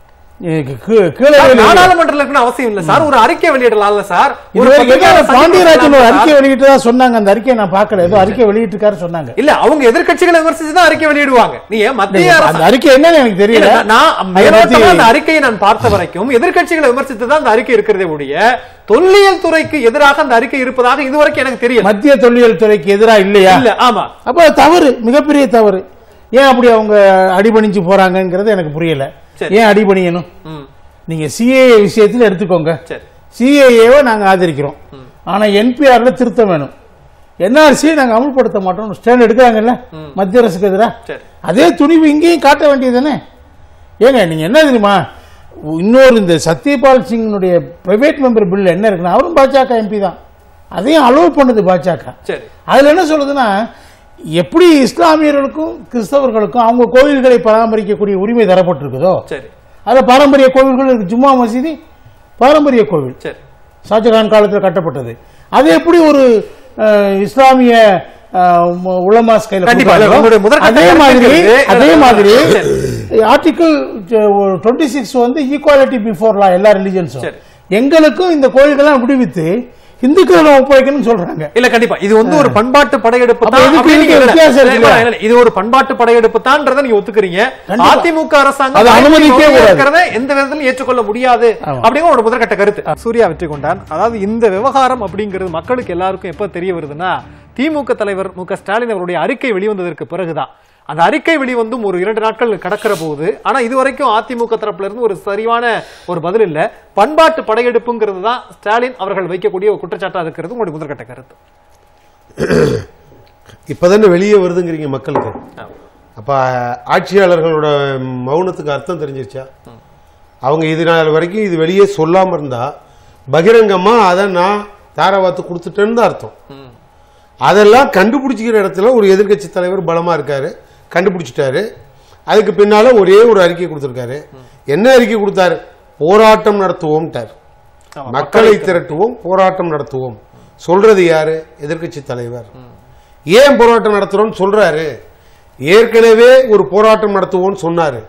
இது கீ- கீழே சார், வெளியில- நாடாளுமன்றத்துல இருக்கணும் அவசியம் இல்ல சார் ஒரு அறிக்கை வெளியிடலாம்ல சார் ஒரு இதுவரைக்கும் பத்திரிகையாளர் ஏதோ பாண்டியராஜன் ஒரு சந்திப்பு அறிக்கை வெளியிட்டதா சொன்னாங்க அந்த அறிக்கையை நான் பார்க்கல ஏதோ அறிக்கை வெளியிட்டிருக்காரு சொன்னாங்க இல்ல அவங்க எதிர்க்கட்சிகளை விமர்சிச்சு தான் அறிக்கை வெளியிடுவாங்க நீங்க மத்திய நீங்க அரசு அந்த அறிக்கை என்னன்னு எனக்கு தெரியல இல்ல, நான் அதை மேலோட்டமா பத்தி- அந்த அறிக்கையை நான் பார்த்த வரைக்கும் எதிர்க்கட்சிகளை விமர்சித்து தான் அந்த அறிக்கை இருக்கிறதே ஒழிய தொல்லியல் துறைக்கு எதிராக அந்த அறிக்கை இருப்பதாக இதுவரைக்கும் எனக்கு தெரியல மத்திய தொல்லியல் துறைக்கு எதிரா இல்லையா இல்ல ஆமா அப்ப அது தவறு மிகப்பெரிய தவறு ஏன் அப்படி அவங்க அடிபணிஞ்சு போறாங்கங்கிறது எனக்கு புரியல சரி. ஏன் அடிபணியணும் ம், நீங்க சிஏஏ விஷயத்துல எடுத்துக்கோங்க சரி சிஏஏவை நாங்க ஆதரிக்கிறோம் ஆனா என்பிஆர்ல திருத்தம் வேணும் என்ஆர்சி நாங்க அமல்படுத்த மாட்டோம் ஸ்டாண்ட் எடுக்கிறாங்கல்ல மத்திய அரசுக்கு எதிராக சரி அதே துணிவு இங்கேயும் காட்ட வேண்டியதுதானே ஏங்க நீங்க என்ன தெரியுமா இன்னொரு இந்த சத்யபால் சிங்கினுடைய பிரைவேட் மெம்பர் பில் என்ன இருக்குன்னா அவரும் பாஜக எம்பி தான் அதையும் அலோவ் பண்ணுது பாஜக சரி அதுல என்ன சொல்லுதுன்னா எப்படி இஸ்லாமியர்களுக்கும் கிறிஸ்தவர்களுக்கும் அவங்க கோயில்களை பராமரிக்கக்கூடிய உரிமை தரப்பட்டிருக்குதோ சரி அதுல பாரம்பரிய கோவில்கள் இருக்கு ஜும்மா மசீதி பாரம்பரிய கோவில் சரி ஷாஜகான் காலத்தில் கட்டப்பட்டது அது எப்படி ஒரு அஹ், இஸ்லாமிய அஹ், உ- உலமாஸ் கையில கண்டிப்பா. கொடுத்தாங்களோ, உங்களுடைய முதற்கட்ட அதே கருத்து மாதிரி இருக்கிறது. அதே மாதிரி சரி. ஆர்டிகிள் டுவெண்ட்டி சிக்ஸ் வந்து ஈக்குவாலிட்டி பிஃபோர் லா எல்லா ரிலிஜன்ஸும் சரி. எங்களுக்கும் இந்த கோயில்கள்லாம் விடுவித்து இந்துக்களை ஒப்படைக்கணும்னு சொல்றாங்க இல்ல கண்டிப்பா இது வந்து ஒரு பண்பாட்டு படையெடுப்பு அப்ப தான் இதுக்கு அப்படின்னு இதுக்கு நீங்க- வித்தியாசம் இல்ல, இருக்குல்ல? இல்ல, இல்ல, இது ஒரு பண்பாட்டு படையெடுப்பு தான்றதை நீங்க ஒத்துக்கிறீங்க கண்டிப்பா. அதிமுக அரசாங்கம் அதை அனுமதிக்கவே வாய்மொழி கூடாது. இருக்கிறதை எந்த விதத்திலும் ஏற்றுக்கொள்ள முடியாது ஆமா. அப்படிங்கிற ஒரு முதற்கட்ட கருத்து சூர்யா வெற்றி கொண்டான் அதாவது இந்த விவகாரம் அப்படிங்கிறது மக்களுக்கு எல்லாருக்கும் எப்ப தெரிய வருதுன்னா திமுக தலைவர் மு க ஸ்டாலின் அவருடைய அறிக்கை வெளிவந்ததற்கு பிறகுதான் அந்த அறிக்கை வெளிவந்தும் ஒரு இரண்டு நாட்கள் கடக்கிற போது ஆனா இதுவரைக்கும் அதிமுக தரப்புல இருந்து ஒரு சரியான ஒரு பதில் இல்ல பண்பாட்டு படையெடுப்புங்கிறது தான் ஸ்டாலின் அவர்கள் வைக்கக்கூடிய ஒரு குற்றச்சாட்டா இருக்கிறது உங்களுடைய முதற்கட்ட கருத்து இப்பதானே வெளியே வருதுங்கிறீங்க மக்களுக்கு அப்ப ஆட்சியாளர்களோட மௌனத்துக்கு அர்த்தம் தெரிஞ்சிருச்சா அவங்க இது நாள் வரைக்கும் இது வெளியே சொல்லாம இருந்தா பகிரங்கமா அதை நான் தாராவாத்து கொடுத்துட்டேன்னு தான் அர்த்தம் அதெல்லாம் கண்டுபிடிச்சிக்கிற இடத்துல ஒரு எதிர்க்கட்சி தலைவர் பலமா இருக்காரு கண்டுபிடிச்சிட்டாரு அதுக்கு பின்னால ஒரே ஒரு அறிக்கை கொடுத்திருக்காரு என்ன அறிக்கை கொடுத்தாரு போராட்டம் நடத்துவோம்ட்டார் ஆமா, மக்களை திரட்டுவோம் போராட்டம் நடத்துவோம் சொல்றது யாரு எதிர்க்கட்சி தலைவர் ஏன் போராட்டம் நடத்துறோம்னு சொல்றாரு ஏற்கனவே ஒரு போராட்டம் நடத்துவோம்னு சொன்னாரு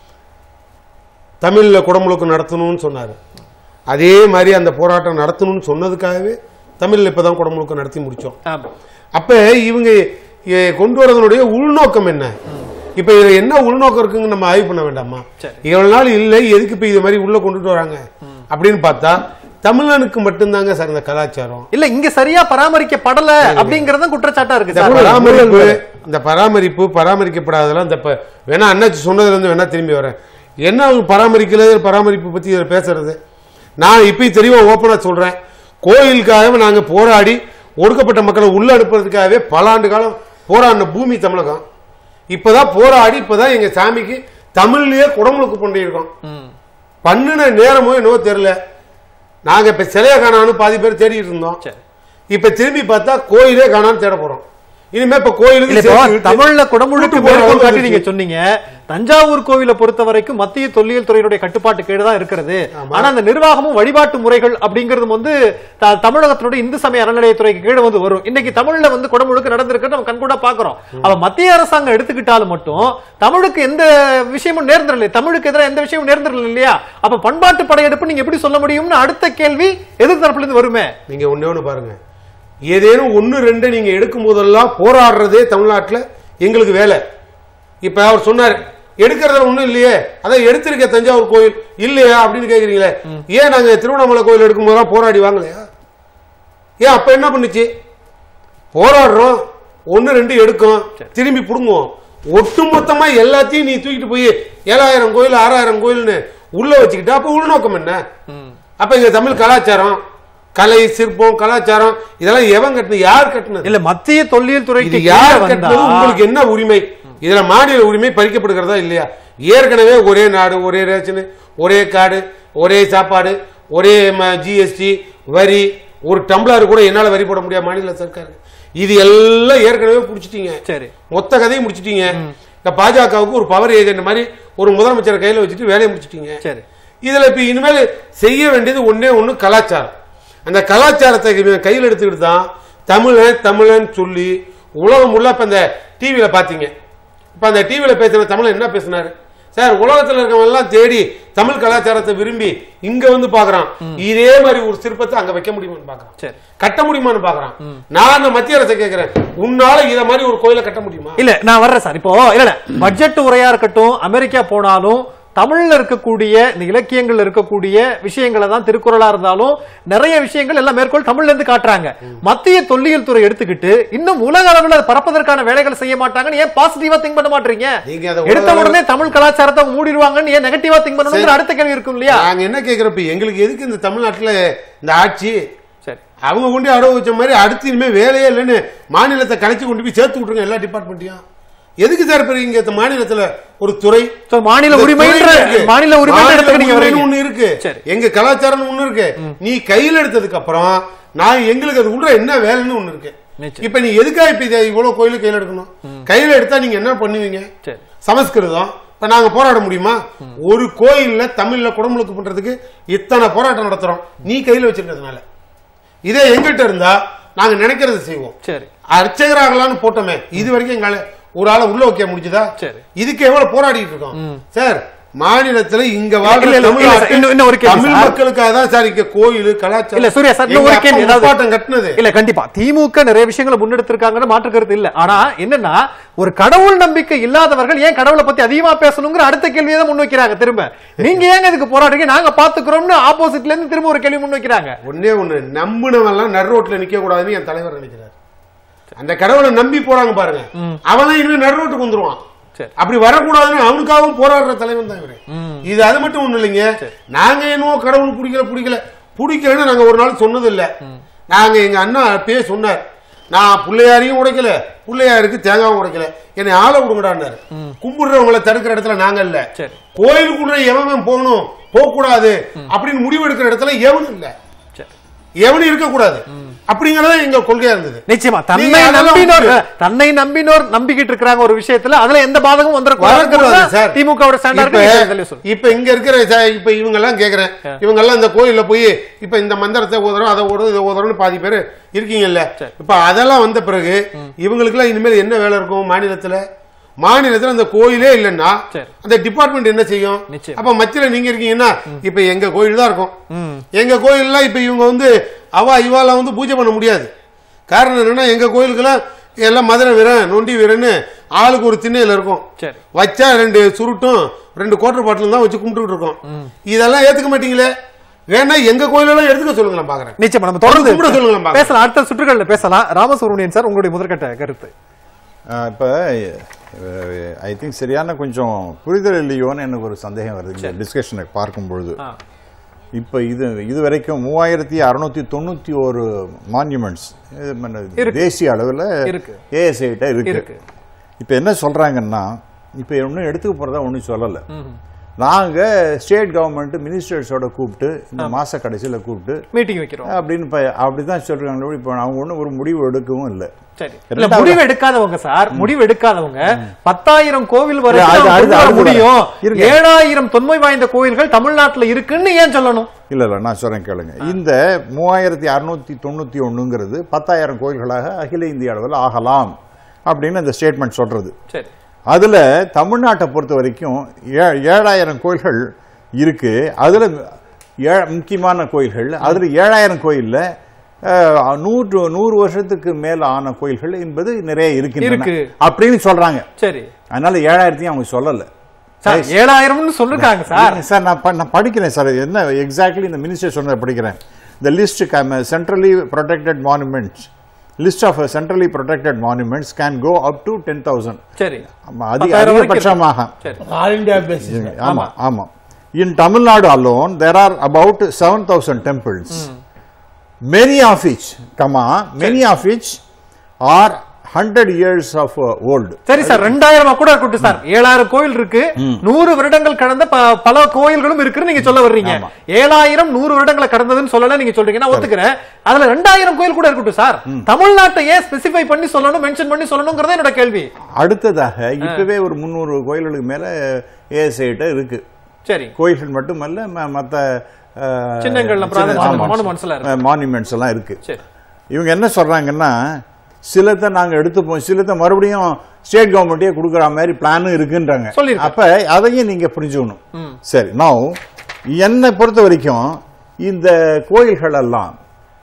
தமிழ்ல குடமுழுக்கு நடத்தணும்னு சொன்னாரு அதே மாதிரி அந்த போராட்டம் நடத்தணும்னு சொன்னதுக்காகவே தமிழ்ல இப்பதான் குடமுழுக்கு நடத்தி முடிச்சோம் ஆமா அப்ப இவங்க எ, கொண்டு வரதனுடைய உள்நோக்கம் என்ன இப்ப இதுல என்ன உள்நோக்கம் இருக்குன்னு நம்ம ஆய்வு பண்ண வேண்டாமா சரி. இவ்வளவு நாள் இல்லை எதுக்கு இப்ப இது மாதிரி உள்ள கொண்டுட்டு வராங்க அப்படின்னு பார்த்தா தமிழனுக்கு மட்டும்தாங்க சார் இந்த கலாச்சாரம் இல்ல இங்க சரியா பராமரிக்கப்படல அப்படிங்கறது குற்றச்சாட்டா இருக்கு இந்த சார் பராமரிப்பு இந்த பராமரிப்பு பராமரிக்கப்படாதெல்லாம் இந்த ப- வேணா அண்ணாச்சி சொன்னதுல இருந்து வேணா திரும்பி வரேன் என்ன அவங்க பராமரிக்கல பராமரிப்பு பத்தி இதுல பேசுறது நான் இப்பயும் தெளிவா ஓப்பனா சொல்றேன் கோயிலுக்காக நாங்க போராடி ஒடுக்கப்பட்ட மக்களை உள்ள அனுப்புறதுக்காகவே பல ஆண்டு காலம் போராடின பூமி தமிழகம் இப்பதான் போராடி இப்பதான் எங்க சாமிக்கு தமிழ்லயே குடமுழுக்கு பண்ணியிருக்கோம் பண்ணுன நேரமோ என்னவோ தெரியல நாங்க இப்ப சிலைய காணான்னு பாதி பேர் தேடிட்டு இருந்தோம் சரி. இப்ப திரும்பி பார்த்தா கோயிலே காணான்னு தேட போறோம் இனிமே இப்ப கோயிலுக்கு இல்ல இப்போ சேர்த்து விட்டு தமிழ்ல குடமுழுக்கு கூட்டு போற மேற்கோள் அளவுக்கு காட்டி நீங்க வந்துருச்சு. சொன்னீங்க தஞ்சாவூர் கோவிலை பொறுத்த வரைக்கும் மத்திய தொல்லியல் துறையினுடைய கட்டுப்பாட்டு கீழே தான் இருக்கிறது ஆமா. ஆனா அந்த நிர்வாகமும் வழிபாட்டு முறைகள் அப்படிங்கிறது வந்து த- தமிழகத்தினுடைய இந்து சமய அறநிலையத்துறைக்கு கீழே வந்து வரும் இன்னைக்கு தமிழ்ல வந்து குடமுழுக்கு நடந்திருக்கிறது நம்ம கண்கூடா பாக்குறோம் அவ மத்திய அரசாங்கம் எடுத்துக்கிட்டாலும் மட்டும் தமிழுக்கு எந்த விஷயமும் நேர்ந்துடல தமிழுக்கு எதிராக எந்த விஷயமும் நேர்ந்துடல இல்லையா அப்ப பண்பாட்டு படையெடுப்பு நீங்க எப்படி சொல்ல முடியும்னு அடுத்த கேள்வி எதிர்த்தரப்புல இருந்து வருமே நீங்க ஒண்ணே ஒண்ணு பாருங்க ஏதேனும் ஒன்னு ரெண்டு நீங்க எடுக்கும் போதெல்லாம் போராடுறதே தமிழ்நாட்டுல எங்களுக்கு வேலை இப்ப அவர் சொன்னாரு எடுக்கிறதுல ஒண்ணும் இல்லையே அதான் எடுத்திருக்க தஞ்சாவூர் கோயில் இல்லையா அப்படின்னு கேக்குறீங்களே ஏன் நாங்க திருவண்ணாமலை கோயில் எடுக்கும் போதெல்லாம் போராடி வாங்கலையா ஏன் அப்ப என்ன பண்ணுச்சு போராடுறோம் ஒன்னு ரெண்டு எடுக்கும் திரும்பி புடுங்குவோம் ஒட்டுமொத்தமா எல்லாத்தையும் நீ தூக்கிட்டு போய் ஏழாயிரம் கோயில் ஆறாயிரம் கோயில்னு உள்ள வச்சுக்கிட்டா அப்ப உள்நோக்கம் என்ன அப்ப இங்க தமிழ் கலாச்சாரம் கலை சிற்பம் கலாச்சாரம் இதெல்லாம் எவன் கட்டினது யார் கட்டினது இல்ல மத்திய தொல்லியல் இது துறைக்கு யார் கீழே கட்டினது வந்தா உங்களுக்கு என்ன உரிமை இதுல மாநில உரிமை பறிக்கப்படுகிறதா இல்லையா ஏற்கனவே ஒரே நாடு ஒரே ரேஷன் ஒரே கார்டு ஒரே சாப்பாடு ஒரே ஜிஎஸ்டி வரி ஒரு டம்ளர் கூட என்னால வரி போட முடியாது மாநில சர்க்கார் இது எல்லாம் ஏற்கனவே புடிச்சிட்டீங்க சரி மொத்த கதையும் முடிச்சிட்டீங்க இப்ப பாஜகவுக்கு ஒரு பவர் ஏஜென்ட் மாதிரி ஒரு முதலமைச்சரை கையில வச்சுட்டு வேலையை முடிச்சிட்டீங்க சரி இதுல இப்ப இனிமேல் செய்ய வேண்டியது ஒண்ணே ஒண்ணு கலாச்சாரம் அந்த கலாச்சாரத்தை இவன் கையில் எடுத்துக்கிட்டு தான் தமிழன் தமிழன் சொல்லி உலகம் உள்ள இப்ப இந்த டிவியில பாத்தீங்க இப்ப அந்த டிவியில பேசின தமிழன் என்ன பேசினாரு சார் உலகத்துல இருக்கவங்க எல்லாம் தேடி தமிழ் கலாச்சாரத்தை விரும்பி இங்க வந்து பாக்குறான் இதே மாதிரி ஒரு சிற்பத்தை அங்க வைக்க முடியுமான்னு பாக்குறான் சரி கட்ட முடியுமான்னு பாக்குறான் நான் அந்த மத்திய அரசை கேட்கிறேன் உன்னால இத மாதிரி ஒரு கோயிலை கட்ட முடியுமா இல்ல நான் வர்றேன் சார் இப்போ இல்ல இல்ல பட்ஜெட் உரையா இருக்கட்டும் அமெரிக்கா போனாலும் தமிழ்ல இருக்கக்கூடிய இந்த இலக்கியங்கள்ல இருக்கக்கூடிய விஷயங்களை தான் திருக்குறளா இருந்தாலும் நிறைய விஷயங்கள் எல்லாம் மேற்கோள் தமிழ்ல இருந்து காட்டுறாங்க மத்திய தொல்லியல் துறை எடுத்துக்கிட்டு இன்னும் உலக அளவில் அதை பரப்பதற்கான வேலைகள் செய்ய மாட்டாங்கன்னு ஏன் பாசிட்டிவா திங்க் பண்ண மாட்டீங்க நீங்க அதை எடுத்த உலக உடனே தமிழ் கலாச்சாரத்தை அவங்க மூடிடுவாங்கன்னு ஏன் நெகட்டிவா திங்க் பண்ணணுங்கிற அடுத்த கேள்வி இருக்கும் இல்லையா நாங்க என்ன கேக்குறப்ப எங்களுக்கு எதுக்கு இந்த தமிழ்நாட்டுல இந்த ஆட்சி சரி அவங்க கொண்டு அடவு வச்ச மாதிரி அடுத்து இனிமே வேலையே இல்லைன்னு மாநிலத்தை கலைச்சு கொண்டு போய் சேர்த்து விட்டுருங்க எல்லா டிபார்ட்மெண்ட்டையும் எதுக்கு சார் இப்ப இங்க இந்த மாநிலத்துல ஒரு துறை So, மாநில இந்த உரிமைன்ற துறை இருக்கு. மாநில உரிமை மாநில இடத்துக்கு நீங்க உரிமைன்னு வரீங்க ஒண்ணு இருக்கு சரி. எங்க கலாச்சாரம் ஒண்ணு இருக்கு நீ கையில் எடுத்ததுக்கு அப்புறம் நான் எங்களுக்கு அது உள்ள என்ன வேலைன்னு ஒண்ணு இருக்கு நிச்சயம். இப்ப நீ எதுக்கா இப்ப இதை இவ்வளவு கோயிலு கையில் எடுக்கணும் கையில எடுத்தா நீங்க என்ன பண்ணுவீங்க சரி சமஸ்கிருதம் இப்ப நாங்க போராட முடியுமா ஒரு கோயில்ல தமிழ்ல குடமுழுக்கு பண்றதுக்கு இத்தனை போராட்டம் நடத்துறோம் நீ கையில வச்சிருக்கிறதுனால இதே எங்கிட்ட இருந்தா நாங்க நினைக்கிறத செய்வோம் சரி அர்ச்சகராகலான்னு போட்டோமே இது வரைக்கும் எங்களால ஒரு ஆளை உள்ள வைக்க முடிஞ்சுதா சரி. இதுக்கு எவ்வளவு போராடிட்டு இருக்கோம் சார் மாநிலத்துல இங்க வாழ்ற இல்ல, இல்ல, தமிழ் இல்ல, ஆட்கள் இன்னும் இன்னும் ஒரு கேள்வி தமிழ் சார். மக்களுக்காக தான் சார் இங்க கோயில் கலாச்சாரம் இல்ல சூர்யா சார் இன்னும் எங்க ஒரு கேள்வி அப்பா ஏதாவது முப்பாட்டம் கட்டினது இல்ல கண்டிப்பா திமுக நிறைய விஷயங்களை முன்னெடுத்திருக்காங்கன்னு மாற்று கருத்து இல்ல ஆனா என்னன்னா ஒரு கடவுள் நம்பிக்கை இல்லாதவர்கள் ஏன் கடவுளை பத்தி அதிகமா பேசணுங்கிற அடுத்த கேள்வியை தான் முன்வைக்கிறாங்க திரும்ப நீங்க ஏங்க இதுக்கு போராடுறீங்க நாங்க பாத்துக்கிறோம்னு ஆப்போசிட்ல இருந்து திரும்ப ஒரு கேள்வி முன்வைக்கிறாங்க ஒண்ணே ஒண்ணு நம்பினவன் எல்லாம் நடு ரோட்ல நிக்க கூடாதுன்னு என் தலைவர் நினைக்கிறார் அந்த கடவுளை நம்பி போறாங்க பாருங்க அவன் இனிமே நடு ரோட்டுக்கு வந்துருவான் சரி. அப்படி வரக்கூடாதுன்னு அவனுக்காகவும் போராடுற தலைவன் தான் இவரு இது அது மட்டும் ஒண்ணு இல்லைங்க நாங்க என்னவோ கடவுள் பிடிக்கல பிடிக்கல பிடிக்கலன்னு நாங்க ஒரு நாள் சொன்னது இல்ல நாங்க எங்க அண்ணா அப்பயே சொன்னார் நான் பிள்ளையாரையும் உடைக்கல பிள்ளையாருக்கு தேங்காவும் உடைக்கல என்னை ஆள விடுங்கடான்னாரு கும்பிடுறவங்களை தடுக்கிற இடத்துல நாங்க இல்ல சரி. கோயிலுக்குள்ள எவன் போகணும் போக கூடாது அப்படின்னு முடிவு எடுக்கிற இடத்துல எவனும் இல்ல சரி. எவனும் இருக்கக்கூடாது அப்படிங்கறது எங்க கொள்கையா இருந்தது நிச்சயமா தன்னை நீங்க அதெல்லாம் நம்பினோர் வந்து- தன்னை நம்பினோர் நம்பிக்கிட்டு இருக்காங்க ஒரு விஷயத்துல அதுல எந்த பாதகமும் வரக்கூடாது வந்துடக்கூடாது சார் திமுகவோட ஸ்டாண்டா இப்ப- இருக்கு சொல்லு இப்ப இங்க இருக்கிற ச- இப்ப இவங்க எல்லாம் கேக்குறேன் இவங்க எல்லாம் இந்த கோயில்ல போய் இப்ப இந்த மந்திரத்தை ஓதுறோம் அதை ஓதுறோம் இதை ஓதுறோம்னு பாதி பேர் இருக்கீங்கல்ல இப்ப அதெல்லாம் வந்த பிறகு இவங்களுக்கு எல்லாம் இனிமேல் என்ன வேலை இருக்கும் மாநிலத்துல மாநிலத்துல அந்த கோயிலே இல்லைன்னா சரி. அந்த டிபார்ட்மெண்ட் என்ன செய்யும் நிச்சயம். அப்ப மத்தியில நீங்க இருக்கீங்கன்னா இப்ப எங்க கோயில் தான் இருக்கும் எங்க கோயில்லாம் இப்ப இவங்க வந்து அவா இவால வந்து பூஜை பண்ண முடியாது காரணம் என்னன்னா எங்க கோயிலுக்கெல்லாம் எல்லாம் மதுரை வீரன் நொண்டி வீரன்னு ஆளுக்கு ஒரு திண்ணையில இருக்கும் சரி. வச்சா ரெண்டு சுருட்டும் ரெண்டு குவார்டர் பாட்டிலும் தான் வச்சு கும்பிட்டுட்டு இருக்கோம் இதெல்லாம் ஏத்துக்க மாட்டீங்களே வேணா எங்க கோயிலெல்லாம் எடுத்துக்க சொல்லுங்க நான் பாக்குறேன் நிச்சயமா நம்ம தொடர்ந்து கும்பிட சொல்லுங்க பாக்கலாம். பேசலாம் அடுத்த சுற்றுகள்ல பேசலாம் ராமசுப்ரமணியன் சார் உங்களுடைய முதற்கட்ட கருத்து இப்போ ஐ திங்க் சரியான கொஞ்சம் புரிதல் இல்லையோன்னு எனக்கு ஒரு சந்தேகம் வருது இந்த டிஸ்கஷனை பார்க்கும் பொழுது ஆ. இப்போ இது இது வரைக்கும் மூவாயிரத்தி அறுநூத்தி தொண்ணூத்தி ஒரு மான்யூமெண்ட்ஸ் இருக்கு. தேசிய அளவில் இருக்கு. ஏஎஸ்ஐட்ட இருக்கு. இருக்கு இப்போ என்ன சொல்றாங்கன்னா இப்போ ஒன்றும் எடுத்துக்க போறதா ஒன்றும் சொல்லலை நாங்க ஸ்டேட் கவர்மெண்ட் மினிஸ்டர்ஸோட கூப்பிட்டு இந்த மாச கடைசியில கூப்பிட்டு மீட்டிங் வைக்கிறோம் அப்படின்னு இப்ப அப்படிதான் சொல்றாங்க இப்போ அவங்க ஒன்றும் ஒரு முடிவு எடுக்கவும் இல்லை சரி இல்ல ரெண்டாவது- முடிவு எடுக்காதவங்க சார் முடிவு எடுக்காதவங்க பத்தாயிரம் கோவில் வரை இல்ல, அது- அது- அது முடியும் இருங்க. ஏழாயிரம் தொன்மை வாய்ந்த கோயில்கள் தமிழ்நாட்டுல இருக்குன்னு ஏன் சொல்லணும் இல்ல இல்ல நான் சொல்றேன் கேளுங்க இந்த மூவாயிரத்தி அறுநூத்தி தொண்ணூத்தி ஒண்ணுங்கிறது பத்தாயிரம் கோயில்களாக அகில இந்திய அளவில் ஆகலாம் அப்படின்னு அந்த ஸ்டேட்மெண்ட் சொல்றது சரி அதுல தமிழ்நாட்டை பொறுத்த வரைக்கும் ஏ- ஏழாயிரம் கோயில்கள் இருக்கு அதுல ஏ- முக்கியமான கோயில்கள் அதுல ஏழாயிரம் கோயில்ல அஹ், நூற்று நூறு வருஷத்துக்கு மேல ஆன கோயில்கள் என்பது நிறைய இருக்கின்றன இருக்கு. அப்படின்னு சொல்றாங்க சரி அதனால ஏழாயிரத்தையும் அவங்க சொல்லல சார் ஏழாயிரம்னு சொல்லிருக்காங்க சார் இல்லைங்க சார் நான் ப- நான் படிக்கிறேன் சார் இது என்ன எக்ஸாக்ட்லி இந்த மினிஸ்டர் சொன்னதை படிக்கிறேன் the list centrally protected monuments list of centrally protected monuments can go up to ten thousand சரி அதிக பத்தாயிரம் வரைக்கும் அதிகபட்சமாக சரி ஆல் இந்தியா பேசிஸ் ஆமா ஆமா in Tamil Nadu alone there are about seven thousand temples many of which comma many of which are hundred years of old சரி சார் ரெண்டாயிரமா கூட இருக்கட்டும் சார் ஏழாயிரம் கோயில் இருக்கு நூறு வருடங்கள் கடந்த ப- பல கோயில்களும் இருக்குன்னு நீங்க சொல்ல வர்றீங்க ஆமா. ஏழாயிரம் நூறு வருடங்களை கடந்ததுன்னு சொல்லல நீங்க சொல்றீங்க நான் ஒத்துக்கிறேன் அதுல ரெண்டாயிரம் கோயில் கூட இருக்கட்டும் சார் தமிழ்நாட்டை ஏன் ஸ்பெசிஃபை பண்ணி சொல்லணும் மென்ஷன் பண்ணி சொல்லணுங்கிறதே என்னோட கேள்வி அடுத்ததாக இப்பவே ஒரு முந்நூறு கோயில்களுக்கு மேல ஏஎஸ்ஐட்ட இருக்கு சரி கோயில்கள் மட்டுமல்ல ம- மத்த அஹ், சின்னங்கள்ல சின்ன- பிரார்த்தனை ஆமா. monuments எல்லாம் இருக்கு. அஹ், monuments எல்லாம் இருக்கு சரி இவங்க என்ன சொல்றாங்கன்னா சிலத்தை நாங்க எடுத்துப்போம் சிலத்தை மறுபடியும் ஸ்டேட் கவர்மெண்ட்டே கொடுக்குற மாதிரி பிளானும் இருக்குன்றாங்க சொல்லிருக்காங்க. அப்ப அதையும் நீங்க புரிஞ்சுக்கணும் சரி நான் என்னை பொறுத்த வரைக்கும் இந்த கோயில்கள் எல்லாம்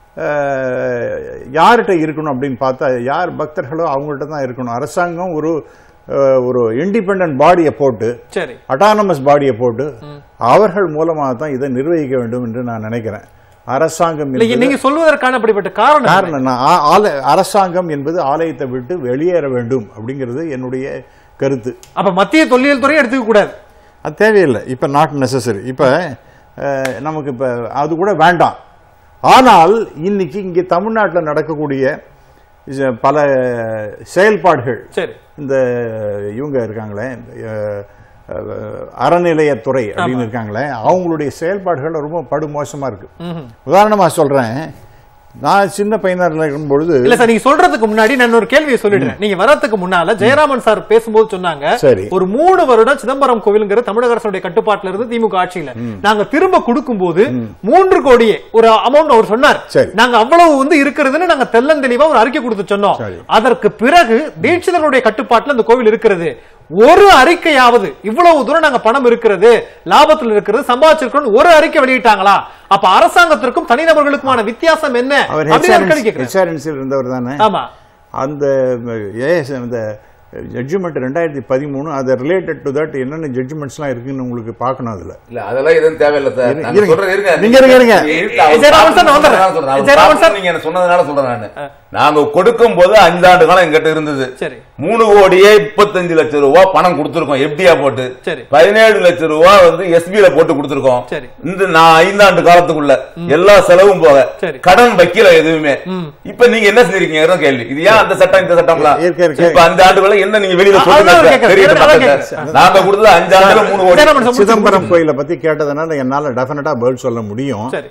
அஹ், யார்கிட்ட இருக்கணும் அப்படின்னு பார்த்தா யார் பக்தர்களோ அவங்கள்ட்ட தான் இருக்கணும் அரசாங்கம் ஒரு அஹ், ஒரு இண்டிபெண்டன்ட் பாடியை போட்டு சரி அட்டானமஸ் பாடியை போட்டு அவர்கள் மூலமாக தான் இதை நிர்வகிக்க வேண்டும் என்று நான் நினைக்கிறேன் அரசாங்கம் இல்ல என்பது- நீங்க சொல்வதற்கான அப்படிப்பட்ட காரணம் என்ன? காரணம் என்ன? ஆ- ஆல- அரசாங்கம் என்பது ஆலயத்தை விட்டு வெளியேற வேண்டும் அப்படிங்கிறது என்னுடைய கருத்து அப்ப மத்திய தொல்லியல் துறை எடுத்துக்க கூடாது அது தேவையில்லை இப்ப நாட் நெசசரி இப்ப அஹ், நமக்கு இப்ப அது கூட வேண்டாம் ஆனால் இன்னைக்கு இங்கே தமிழ்நாட்டில் நடக்கக்கூடிய இச- பல செயல்பாடுகள் சரி இந்த இவங்க இருக்காங்களே அஹ், அஹ், அறநிலையத்துறை அப்படின்னு இருக்காங்களே அவங்களுடைய செயல்பாடுகள் ரொம்ப படுமோசமா இருக்கு உதாரணமா சொல்றேன் நான் சின்ன பையனா இருக்கும் பொழுது இல்ல சார் நீங்க சொல்றதுக்கு முன்னாடி நான் ஒரு கேள்வியை சொல்லிடுறேன் நீங்க வரதுக்கு முன்னால ஜெயராமன் சார் பேசும்போது சொன்னாங்க சரி. ஒரு மூணு வருடம் சிதம்பரம் கோவிலுங்கிற தமிழக அரசுடைய கட்டுப்பாட்டுல இருந்து திமுக ஆட்சியில நாங்க திரும்ப கொடுக்கும்போது மூன்று கோடியே ஒரு அமௌண்ட் அவர் சொன்னார் சரி. நாங்க அவ்வளவு வந்து இருக்கிறதுன்னு நாங்க தெள்ளந்தெளிவா ஒரு அறிக்கை கொடுத்து சொன்னோம் சரி. அதற்கு பிறகு தீட்சிதர்களுடைய கட்டுப்பாட்டுல இந்த கோவில் இருக்கிறது ஒரு அறிக்கையாவது இவ்வளவு தூரம் நாங்க பணம் இருக்கிறது லாபத்தில் இருக்கிறது சம்பாதிச்சிருக்கோம் ஒரு அறிக்கை வெளியிட்டாங்களா அப்ப அரசாங்கத்திற்கும் தனிநபர்களுக்குமான வித்தியாசம் என்ன அவர் அப்படின்னு நான் கேள்வி கேட்கிறேன். ஹெச்ஆர்என்சியில் இருந்தவர் தானே ஆமா அந்த ஏஎஸ் அந்த ஜட்ஜ்மெண்ட் ரெண்டாயிரத்தி பதிமூணு அதை ரிலேட்டட் டு தட் என்னென்ன ஜட்ஜ்மெண்ட்ஸ்லாம் இருக்குன்னு உங்களுக்கு பார்க்கணும் அதுல இல்ல அதெல்லாம் எதுவும் தேவையில்ல சார் இருங்க, நான் இருங்க. சொல்றேன் இருங்க நீங்க இருங்க, இருங்க. இருங்க, அவர் ஜெயராமன் சார், நான் வந்துடுறேன். சொன்னதுனால சொல்றேன். அவர் ஜெயராமன் சார். நீங்க என்ன சொன்னதுனால சொல்றேன் நானு நாங்க கொடுக்கும் போது அஞ்சாண்டு காலம் எங்கிட்ட இருந்தது சரி. மூணு கோடியே முப்பத்தஞ்சு லட்சம் ரூபாய் பணம் கொடுத்திருக்கோம் எப்படியா போட்டு சரி. பதினேழு லட்சம் ரூபாய் வந்து எஸ்பில போட்டு கொடுத்திருக்கோம் சரி. இந்த நான் ஐந்தாண்டு காலத்துக்குள்ள எல்லா செலவும் போக சரி. கடன் வைக்கல எதுவுமே இப்ப நீங்க என்ன செஞ்சிருக்கீங்க கேள்வி இது ஏன் அந்த சட்டம் இந்த சட்டம்லாம் இருக்கு, இருக்கு. இப்ப அந்த ஆண்டுகள என்ன நீங்க வெளியில அதான் சொல்லுங்க சார். கேட்கிறேன். தெரியட்டும் அதான் மக்கள்கிட்ட. கேட்கிறேன். நாங்க கொடுத்தது அஞ்சு ஆண்டுல மூணு கோடி ஜெயராமன் சார், முடிச்சு- சிதம்பரம் கோயிலை பத்தி கேட்டதுனால என்னால டெஃபினட்டா பதில் சொல்ல முடியும் சரி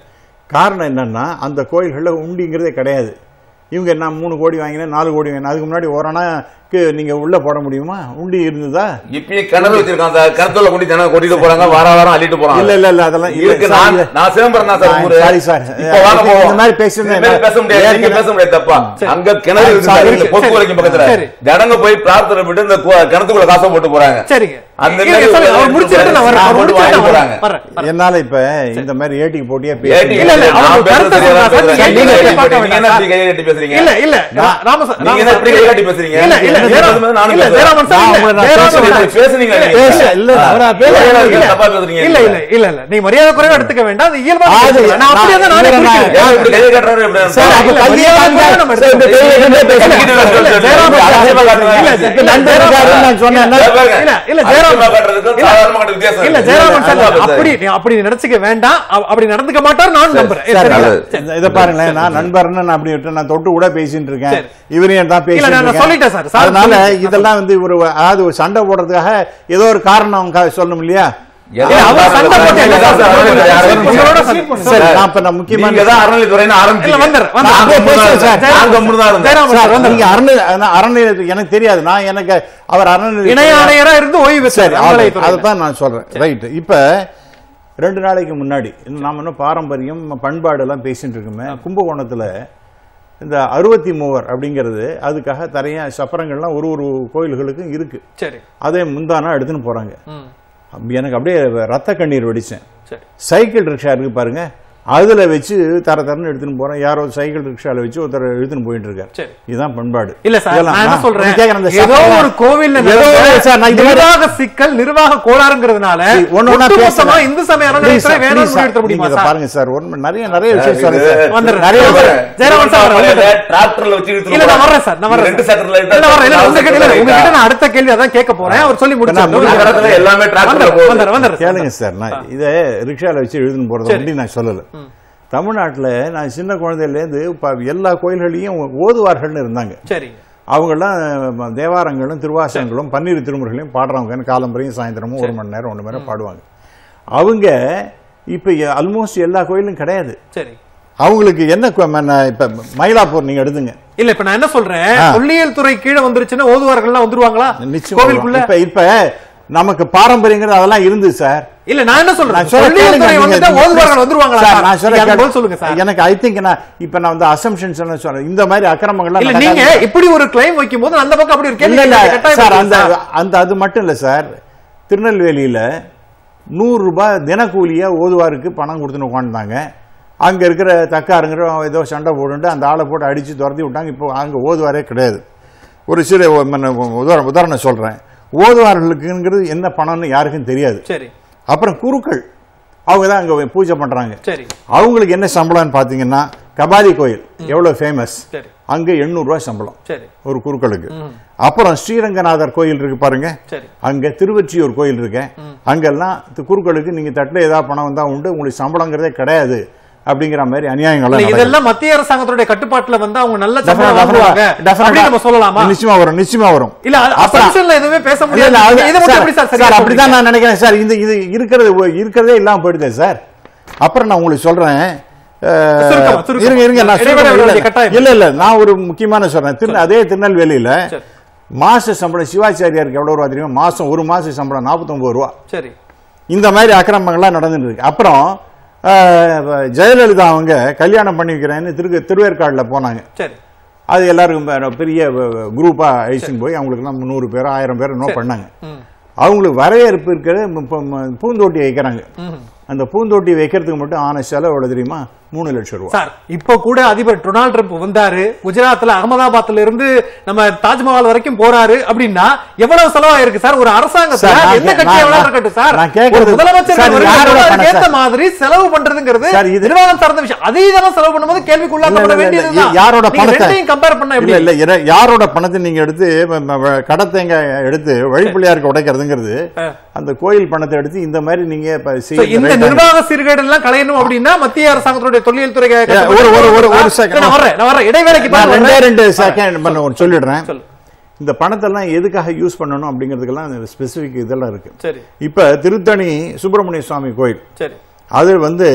காரணம் என்னன்னா அந்த கோயில்களில் உண்டிங்கிறதே கிடையாது இவங்க என்ன மூணு கோடி வாங்கினேன் நாலு கோடி வாங்கினேன் அதுக்கு முன்னாடி ஓரணாக்கு நீங்க உள்ள போட முடியுமா உண்டி இருந்ததா இப்பயும் கிணறு வச்சிருக்கான் சார் கிணத்துல கொண்டு தினம் கொட்டிட்டு போறாங்க வார வாரம் அள்ளிட்டு போறாங்க இல்ல இல்ல இல்ல அதெல்லாம் இல்ல, இருக்கு சார், நான் இல்ல. நான் சிதம்பரம் தான் சார் சாரி, ஊரு சாரி, சார். இப்ப வாங்க இந்த போவோம் மாதிரி பேசுறது இந்த மாதிரி பேச முடியாது நீங்க ஏற்கனவே- பேச முடியாது தப்பா அங்க கிணறு இருக்கு சார், சார், இருக்கு. இந்த பொத்து சரி. வரைக்கும் பக்கத்துல சரி. ஜனங்க போய் பிரார்த்தனை விட்டு இந்த கு- கிணத்துக்குள்ள காசை போட்டு போறாங்க சரிங்க அந்த இருங்க, மாதிரி sorry, அவர் ஒரு முடிச்சிட்டு நான் வரேன். அவர் போட்டு முடிச்சிட்டு நான் வாங்கி வரேன். போறாங்க. வரேன், வரேன். என்னால இப்ப இந்த மாதிரி ஏட்டிக்கு போட்டியா ஏட்டி பேசுறீங்க இல்ல, இல்ல, அவர் நான் ஒரு கருத்தை பேசுறது சொல்றாரு. சரியா சார், நீங்க நீங்க எப்படி பார்க்க நீங்க என்ன வேண்டாம். இப்படி கை கட்டி பேசுறீங்க இல்ல இல்ல ரா- ராமசா- நீங்க என்ன இப்படி கை கட்டி பேசுறீங்க இல்ல இல்ல என்ன ஜெயராமன் பேசுறது நானும் இல்ல பேசுறேன். ஜெயராமன் சார் நான் இல்ல, உங்களை நான் ஜெயராமன் பேசுறேன். சார். இப்படி பேசுனீங்க இல்ல, நீங்க. பேச இல்ல ஆ. அவரா இல்ல, இல்ல, பேச இல்ல, தப்பா பேசுறீங்க இல்ல இல்ல இல்ல இல்ல நீ மரியாதை குறைவா எடுத்துக்க வேண்டாம் அது இயல்பா அது பேசுங்க. நான் அப்படியே தான் நானே நான் குறிக்கிறேன். ஏன் இப்படி கையை காட்டுறாரு இப்படி? சார், அப்ப இல்ல, கையை மரியாதை காட்டுங்க. குறைவா நம்ம சார், இந்த எடுத்துக்கணும். கையை இல்ல, காட்டுங்க. இல்ல, இல்ல, ஜெயராமன் சார். அலட்சியமா காட்டுறாரு. இல்ல, இப்ப இல்ல, நண்பர் ஜெயராமன் இருக்காருன்னு சார். நான் சொன்னேன். இல்ல, பாருங்க. இல்ல, இல்ல, அலட்சியமா ஜெயராமன் காட்டுறதுக்கும் இல்ல, சாதாரணமா காட்டுறதுக்கும் வித்தியாசம் இல்ல இருக்கு. ஜெயராமன் சார் அதுதான் அப்படி பேசுறேன். நீ அப்படி நினைச்சுக்க வேண்டாம் அவ- அப்படி நடந்துக்க மாட்டார் நான் நம்புறேன் சார், சரிங்களா? நல்லது. சரி. இந்த- இதை பாருங்களேன் நான் நண்பர்னு நான் அப்படி விட்டு நான் தொட்டு கூட பேசிட்டு இருக்கேன் சரி. இவரையும் தான் இல்ல, பேசிட்டு நான் இருக்கேன். சொல்லிட்டேன் சார். சார் அதனால சொல்லிட்டேன். இதெல்லாம் வந்து ஒரு அதாவது ஒரு சண்டை போடுறதுக்காக ஏதோ ஒரு காரணம் அவங்க சொல்லணும் இல்லையா எதோ ஏய், அவர் சண்டை போட்டு என்ன சார் சார், சொல்றது? யாரும் சரி, உங்களோட சரி. சரி சார், நான் இப்ப நான் முக்கியமான நீங்க தான் அறநிலைத்துறைன்னு இல்ல ஆரம்பிச்சீங்க. வந்துடுறேன், வந்துடுறேன். நான் அப்படியே கம்முனு தான் பேசுறேன் சார். இருந்தேன். நான் கம்முனு தான் இருந்தேன். ஜெயராமன் சார், சார் வந்துடுறேன். நீங்க அறநிலை அறநிலை எனக்கு தெரியாது நான் எனக்கு அவர் அறநிலை இணை ஆணையரா இருந்து ஓய்வு சரி பெற்றார் அறநிலையத்துறையில. அதை தான் நான் சொல்றேன் ரைட் இப்ப ரெண்டு நாளைக்கு முன்னாடி இன்னும் நாம இன்னும் பாரம்பரியம் பண்பாடு எல்லாம் பேசிட்டு இருக்கோமே கும்பகோணத்துல இந்த அறுபத்தி மூவர் அப்படிங்கிறது அதுக்காக தரைய சப்பரங்கள்லாம் ஒரு ஒரு கோயில்களுக்கும் இருக்கு சரி அதே முந்தானா எடுத்துன்னு போறாங்க ம், அப்ப எனக்கு அப்படியே ரத்த கண்ணீர் வெடிச்சேன் சரி சைக்கிள் ரிக்ஷா இருக்கு பாருங்க அதுல வச்சு தர தரன்னு எடுத்துன்னு போறேன் யாரோ சைக்கிள் ரிக்ஷால வச்சு ஒருத்தர் எடுத்துன்னு போயிட்டு இருக்காரு சரி. இதுதான் பண்பாடு இல்ல சார் இதெல்லாம் நான் என்ன நான் சொல்றேன் கேக்குறேன், இந்த ஏதோ சப்பரம் ஒரு கோவில்ல ஏதோ நடந்த ஒரு சார், நான் இது மாதிரி- நிர்வாக சிக்கல் நிர்வாக கோளாறுங்கிறதுனால சரி, ஒண்ணு ஒண்ணா ஒட்டுமொத்தமா பேசுறேன். இந்து சமய Please அறநிலையத்துறை sir, வேணும்னு please sir. முடிவெடுத்த முடியுமா நீங்க இதை சார் பாருங்க சார் ஒண்ணு நிறைய நிறைய விஷயம் இது- சொல்லுங்க சார். வந்துடுறேன். நிறைய வந்துடுறேன். விஷயம். ஜெயராமன் சார் திருவண்ணாமலையில வந்துடுறேன். டிராக்டர்ல வச்சு இழுத்துட்டு இல்ல நான் போறாங்க. வர்றேன் சார் நான் வர்றேன் ரெண்டு சக்கரத்துல இல்ல வர்றேன் இல்ல நாலு உங்ககிட்ட இல்ல சக்கரத்துல உங்ககிட்ட இருக்கா? நான் அடுத்த கேள்வி அதான் கேட்க போறேன் அவர் சொல்லி நான் முடிச்சாரு முடிஞ்ச இந்த வந்துடுறேன். காலத்துல எல்லாமே டிராக்டர்ல வந்துடுறேன், போகுது. வந்துடுறேன், வந்துடுறேன். கேளுங்க சார் நான் இதை ரிக்ஷால வச்சு எழுதுன்னு போறது சரி. அப்படின்னு நான் சொல்லல தமிழ்நாட்டுல நான் சின்ன குழந்தையிலேருந்து இப்ப எல்லா கோயில்களையும் ஓதுவார்கள்னு இருந்தாங்க சரி அவங்கெல்லாம் தேவாரங்களும் திருவாசகங்களும் பன்னீர் திருமுறைகளையும் பாடுறவங்க காலம்பரையும் சாயந்தரமும் ஒரு மணி நேரம் ஒன்று மணி நேரம் பாடுவாங்க அவங்க இப்போ ஆல்மோஸ்ட் எல்லா கோயிலும் கிடையாது சரி அவங்களுக்கு என்ன கொ- ம- இப்ப மயிலாப்பூர் நீங்க எடுத்துங்க இல்ல இப்ப நான் என்ன சொல்றேன் ஆ. தொல்லியல் துறை கீழே வந்துருச்சுன்னா ஓதுவார்கள்லாம் வந்துருவாங்களா நிச்சயம் கோவிலுக்குள்ள இப்ப இப்ப நமக்கு பாரம்பரியங்கிறது அதெல்லாம் இருந்து சார் இல்ல நான் என்ன சொல்றேன் நான் சொல்ல தொல்லியல் கேளுங்க, துறை நீங்க- வந்துட்டா நீங்க ஓதுவார்கள் please. வந்துருவாங்களா sir, sir? நான் சொல்ல நீங்க அதுக்கு கேளு- பதில் சொல்லுங்க சார் எனக்கு ஐ திங்க் நான் இப்ப நான் வந்து அசம்ஷன்ஸ் சொல்றேன் இந்த மாதிரி அக்கிரமங்கள்லாம் இல்ல நீங்க நடக்காது. இப்படி ஒரு கிளைம் வைக்கும் போது அந்த பக்கம் அப்படி ஒரு கேள்வி இல்ல இல்ல கேட்க கட்டாயம் சார் இருக்கு அந்த சார். அந்த அது மட்டும் இல்ல சார் திருநெல்வேலியில நூறு ரூபாய் தினக்கூலியா ஓதுவாருக்கு பணம் கொடுத்துன்னு உட்காந்துட்டாங்க அங்க இருக்கிற தக்காருங்கிற ஏதோ சண்டை போட்டுட்டு அந்த ஆளை போட்டு அடிச்சு துரத்தி விட்டாங்க இப்போ அங்க ஓதுவாரே கிடையாது ஒரு சிறு உதாரணம் உதாரணம் சொல்றேன் ஓதுவார்களுக்குங்கிறது என்ன பணம்னு யாருக்கும் தெரியாது சரி அப்புறம் குருக்கள் அவங்க தான் அங்க பூஜை பண்றாங்க சரி அவங்களுக்கு என்ன சம்பளம்னு பாத்தீங்கன்னா கபாலி கோயில் எவ்வளவு ஃபேமஸ் சரி அங்க எண்ணூறு ரூபாய் சம்பளம் சரி ஒரு குருக்களுக்கு அப்புறம் ஸ்ரீரங்கநாதர் கோயில் இருக்கு பாருங்க சரி அங்க திருவொற்றியூர் கோயில் இருக்கு அங்கெல்லாம் தி- குருக்களுக்கு நீங்க தட்டுல ஏதாவது பணம் வந்தா உண்டு உங்களுக்கு சம்பளங்கிறதே கிடையாது அப்படிங்கிற மாதிரி அநியாயங்கள்லாம் இல்ல, நடக்குது. இதெல்லாம் மத்திய அரசாங்கத்துடைய கட்டுப்பாட்டுல வந்து அவங்க நல்ல Definitely, சம்பளம் வாங்குவாங்க definitely, அப்படின்னு நம்ம சொல்லலாமா நிச்சயமா வரும் நிச்சயமா வரும் இல்ல அது அப்புறம்- assumptionல எதுவுமே பேச இல்ல, முடியாது இல்ல, அது- இதை மட்டும் சார், எப்படி சார் சார், சரியா அப்படிதான் சொல்றீங்க? நான் நினைக்கிறேன் சார் இந்த இது இருக்கிறது இருக்கிறதே இல்லாம போயிடுதே சார் அப்புறம் நான் உங்களுக்கு சொல்றேன் அஹ், சுருக்கமா, சுருக்கமா. இருங்க இருங்க நான் இடைவேளை சுருக்கமா- விட இல்ல, வேண்டிய கட்டாயம். இல்ல இல்ல நான் ஒரு முக்கியமான சொல்றேன் திரு அதே திருநெல்வேலியில சரி. மாச சம்பளம் சிவாச்சாரியாருக்கு எவ்வளவு ரூபா தெரியுமா மாசம் ஒரு மாச சம்பளம் 49 ரூபா சரி இந்த மாதிரி அக்கிரமங்கள்லாம் நடந்துட்டு இருக்கு அப்புறம் அஹ், ஜெயலலிதா அவங்க கல்யாணம் பண்ணி வைக்கிறேன்னு திரு திருவேற்காடுல போனாங்க சரி அது எல்லாருக்கும் பெ- பெரிய குரூப்பா அழிச்சுன்னு போய் அவங்களுக்குலாம் முந்நூறு பேர் ஆயிரம் பேர் இன்னும் பண்ணாங்க ம். அவங்களுக்கு வரவேற்பு இருக்கிறது ம- ப- ம- பூந்தொட்டி வைக்கிறாங்க அந்த பூந்தொட்டி வைக்கிறதுக்கு மட்டும் ஆன செலவு எவ்வளவு தெரியுமா மூணு லட்சம் ரூபாய் சார் இப்போ கூட அதிபர் டொனால்ட் ட்ரம்ப் வந்தாரு குஜராத்ல அகமதாபாத்ல இருந்து நம்ம தாஜ்மஹால் வரைக்கும் போறாரு அப்படின்னா எவ்வளவு செலவாயிருக்கு சார் ஒரு அரசாங்கத்துல சார், நான் எந்த கே- கட்சி நான் எவ்வளவு நான் இருக்கட்டும் சார் நான் கேட்கறது- ஒரு முதலமைச்சர் சார், இது யாரோட பணம் ஏத்த சார்? மாதிரி செலவு பண்றதுங்கிறது சார், இது- நிர்வாகம் சார்ந்த விஷயம் அதே இதெல்லாம் செலவு பண்ணும்போது இல்ல, கேள்விக்குள்ளாக்கப்பட இல்ல, இல்ல, வேண்டியதுதான் இல்ல, யாரோட நீங்க பணத்தை ரெண்டையும் கம்பேர் பண்ண இல்ல எப்படி இல்ல இர- யாரோட பணத்தை நீங்க எடுத்து ம- ம- கடத்தேங்காய் எடுத்து வழிப்பிள்ளையாருக்கு உடைக்கிறதுங்கிறது அந்த கோயில் பணத்தை எடுத்து இந்த மாதிரி நீங்க இப்ப So, செய்யறது இந்த right ஆ? நிர்வாக சீர்கேடு எல்லாம் களையணும் அப்படின்னா மத்திய அரசாங்கத்துடைய தொல்லியல் துறை ஒரு- ஒரு- ஒரு- ஒரு second. நான் வர்றேன் நான் வர்றேன் இடைவேளைக்கு நான் பிறகு ரெண்டே வர்றேன். ரெண்டு செகண்ட் பண்ண ஒன்று சொல்லிடுறேன் சொல்லு. இந்த பணத்தெல்லாம் எதுக்காக யூஸ் பண்ணணும் அப்படிங்கிறதுக்கெல்லாம் ஸ்பெசிபிக் இதெல்லாம் இருக்கு சரி இப்ப திருத்தணி சுப்பிரமணிய சுவாமி கோயில் சரி அது வந்து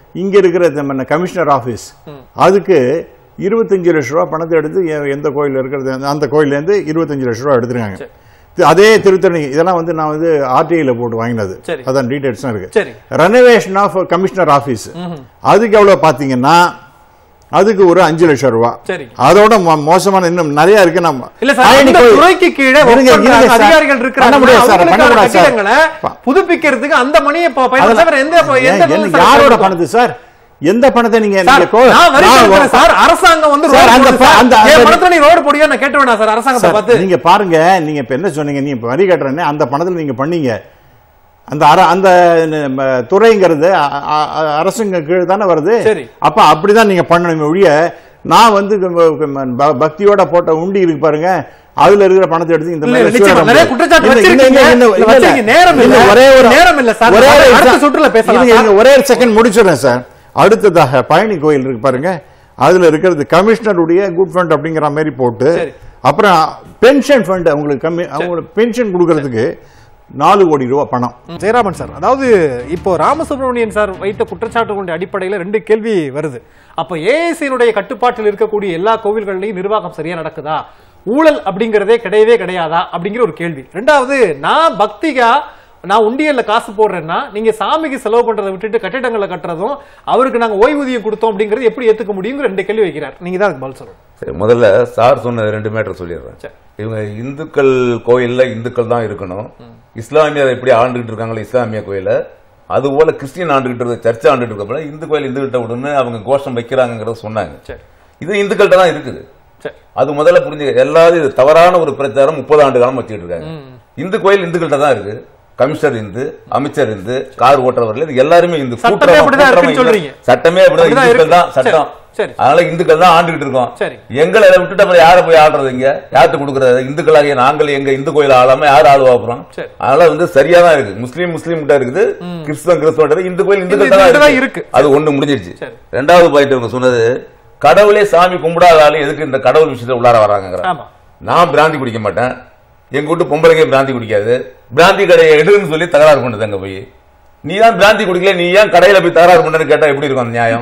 இங்க இருக்கிற நம்ம கமிஷனர் ஆபீஸ் அதுக்கு இருபத்தஞ்சு லட்ச ரூபா பணத்தை எடுத்து எ- எந்த கோயில் இருக்கிறது அந்த- அந்த கோயிலேருந்து இருபத்தஞ்சு லட்ச ரூபா எடுத்துருக்காங்க இது அதே திருத்தணி இதெல்லாம் வந்து நான் வந்து ஆர்டிஐல போட்டு வாங்கினது சரி. அதான் டீடைல்ஸ் இருக்கு சரி ரெனோவேஷன் ஆஃப் கமிஷனர் ஆபீஸ் அதுக்கு எவ்வளவு பாத்தீங்கன்னா அதுக்கு ஒரு அஞ்சு லட்சம் ரூபா சரி. அதோட மோ- மோசமான இன்னும் நிறைய இருக்கு நம்ம இல்ல சார் பழனி அந்த கோயில். துறைக்கு கீழே work இருங்க, பண்ற இருங்க சார். அதிகாரிகள் பண்ண முடியாது சார், இருக்கிறாங்க பண்ண அவங்களுக்கான முடியாது சார். கட்டிடங்களை புதுப்பிக்கிறதுக்கு அந்த மணியை ப- பயன்படுத்த அதெல்லாம் வேற எந்த எந்த ஏன், rules என்ன- யாரோட பயன்படுத்தும்? பணத்து சார் எந்த பணத்தை நீங்க சார், நீங்க கோ- நான் வரி நான் செலுத்துறேன் சார் அரசாங்கம் வந்து சார், ரோடு அந்த போடுது ப- சார். அந்த- என் அந்த- பணத்துல நீ ரோடு போடியா நான் கேட்டு வேணா சார் அரசாங்கத்தை சார், பார்த்து நீங்க பாருங்க நீங்க இப்ப என்ன சொன்னீங்க நீ இப்ப வரி கட்டுறேன்னு அந்த பணத்துல நீங்க பண்ணீங்க அந்த அர அந்த ம, துறைங்கிறது அ- அ- அ- அரசுங்க கீழ் தானே வருது சரி. அப்ப அப்படிதான் நீங்க பண்ணணும் ஒழிய நான் வந்து ப- ப- பக்தியோட போட்ட உண்டி இருக்கு பாருங்க அதுல இருக்கிற பணத்தை எடுத்து இந்த இல்ல, மாதிரி நிச்சயமா. சூழலை நிறைய முடியாது. குற்றச்சாட்டு இன்னும் வச்சிருக்கீங்க. இன்னும் இன்னும் இல்ல, வச்சிருக்கீங்க. இல்ல. நேரம் இல்ல. இன்னும் ஒரே ஒரு நேரம் இல்ல சார். ஒரே ஒரு அடுத்த ச- சுற்றுல பேசலாம் இருங்க, சார். இருங்க, ஒரே ஒரு செகண்ட் முடிச்சிடுறேன் சார் அடுத்ததாக பழனி கோயில் இருக்கு பாருங்க அதுல இருக்கிறது கமிஷனருடைய குட் ஃபண்ட் அப்படிங்கிற மாதிரி போட்டு சரி. அப்புறம் பென்ஷன் ஃபண்ட் அவங்களுக்கு கம்மி அவங்களுக்கு பென்ஷன் கொடுக்கறதுக்கு நாலு கோடி ரூபாய் பணம் ஜெயராமன் சார் அதாவது இப்போ ராமசுப்ரமணியன் சார் வைத்த குற்றச்சாட்டுகளுடைய அடிப்படையில் ரெண்டு கேள்வி வருது அப்ப ஏஐசியினுடைய கட்டுப்பாட்டில் இருக்கக்கூடிய எல்லா கோவில்கள்லையும் நிர்வாகம் சரியா நடக்குதா ஊழல் அப்படிங்கறதே கிடையவே கிடையாதா அப்படிங்கிற ஒரு கேள்வி ரெண்டாவது நான் பக்திகா நான் உண்டியல்ல காசு போடுறேன்னா நீங்க சாமிக்கு செலவு பண்றதை விட்டுட்டு கட்டிடங்களை கட்டுறதும் அவருக்கு நாங்க ஓய்வூதியம் கொடுத்தோம் அப்படிங்கறது எப்படி ஏத்துக்க முடியுங்கிற ரெண்டு கேள்வி வைக்கிறார் நீங்க தான் அதுக்கு பதில் சொல்லணும் சரி முதல்ல சார் சொன்ன ரெண்டு மேட்டர் சொல்லிடுறேன் இவங்க இந்துக்கள் கோயில்ல இந்துக்கள் தான் இருக்கணும் இஸ்லாமியர் எப்படி ஆண்டுகிட்டு இருக்காங்களோ இஸ்லாமிய கோயில அது போல கிறிஸ்டியன் ஆண்டுகிட்டு இருக்க சர்ச்சை ஆண்டுகிட்டு இருக்கப்ப இந்து கோயில் இந்துகிட்ட விடுன்னு அவங்க கோஷம் வைக்கிறாங்கிறத சொன்னாங்க சரி. இது இந்துக்கள்கிட்ட தான் இருக்குது சரி. அது முதல்ல புரிஞ்சு எல்லாரும் இது தவறான ஒரு பிரச்சாரம் முப்பது ஆண்டு காலம் வச்சுட்டு இருக்காங்க இந்து கோயில் இந்துக்கள்கிட்ட தான் இருக்கு கமிஷனர் இந்து அமைச்சர் இந்து கார் ஓட்டுறவர்கள் இது எல்லாருமே இந்து சட்டமே கூட்டுறவு- அப்படிதான் இருக்குன்னு கூட்டுறவு சொல்றீங்க. சட்டமே அப்படிதான் அப்படிதான் இந்துக்கள் தான் இருக்கு. சட்டம் சரி. அதனால இந்துக்கள் தான் ஆண்டுகிட்டு இருக்கோம் சரி. எங்களை அதை விட்டுட்டு அப்புறம் யாரை போய் ஆடுறது இங்க யார்கிட்ட கொடுக்கறது இந்துக்களாகிய நாங்கள் எங்க இந்து கோயில் ஆளாம யார் ஆளுவா போறோம் சரி. அதனால வந்து சரியா தான் இருக்கு முஸ்லீம் முஸ்லீம் கிட்ட இருக்குது கிறிஸ்தவன் கிறிஸ்தவன் கிட்ட இந்து கோயில் இந்துக்கள் இந்து- தான் இந்து தான் இருக்கு இருக்கு. அது ஒண்ணு முடிஞ்சிருச்சு சரி. ரெண்டாவது பாயிண்ட் இவங்க சொன்னது கடவுளே சாமி கும்பிடாத ஆளு எதுக்கு இந்த கடவுள் விஷயத்துல உள்ளார வராங்க ஆமா நான் பிராந்தி குடிக்க மாட்டேன் எங்க வீட்டு பொம்பளைங்க பிராந்தி குடிக்காது பிராந்தி கடையை எடுன்னு சொல்லி தகராறு பண்ணுது அங்க போய் நீ தான் பிராந்தி குடிக்கல நீ ஏன் கடையில போய் தகராறு பண்ணு கேட்டா எப்படி இருக்கும் அந்த நியாயம்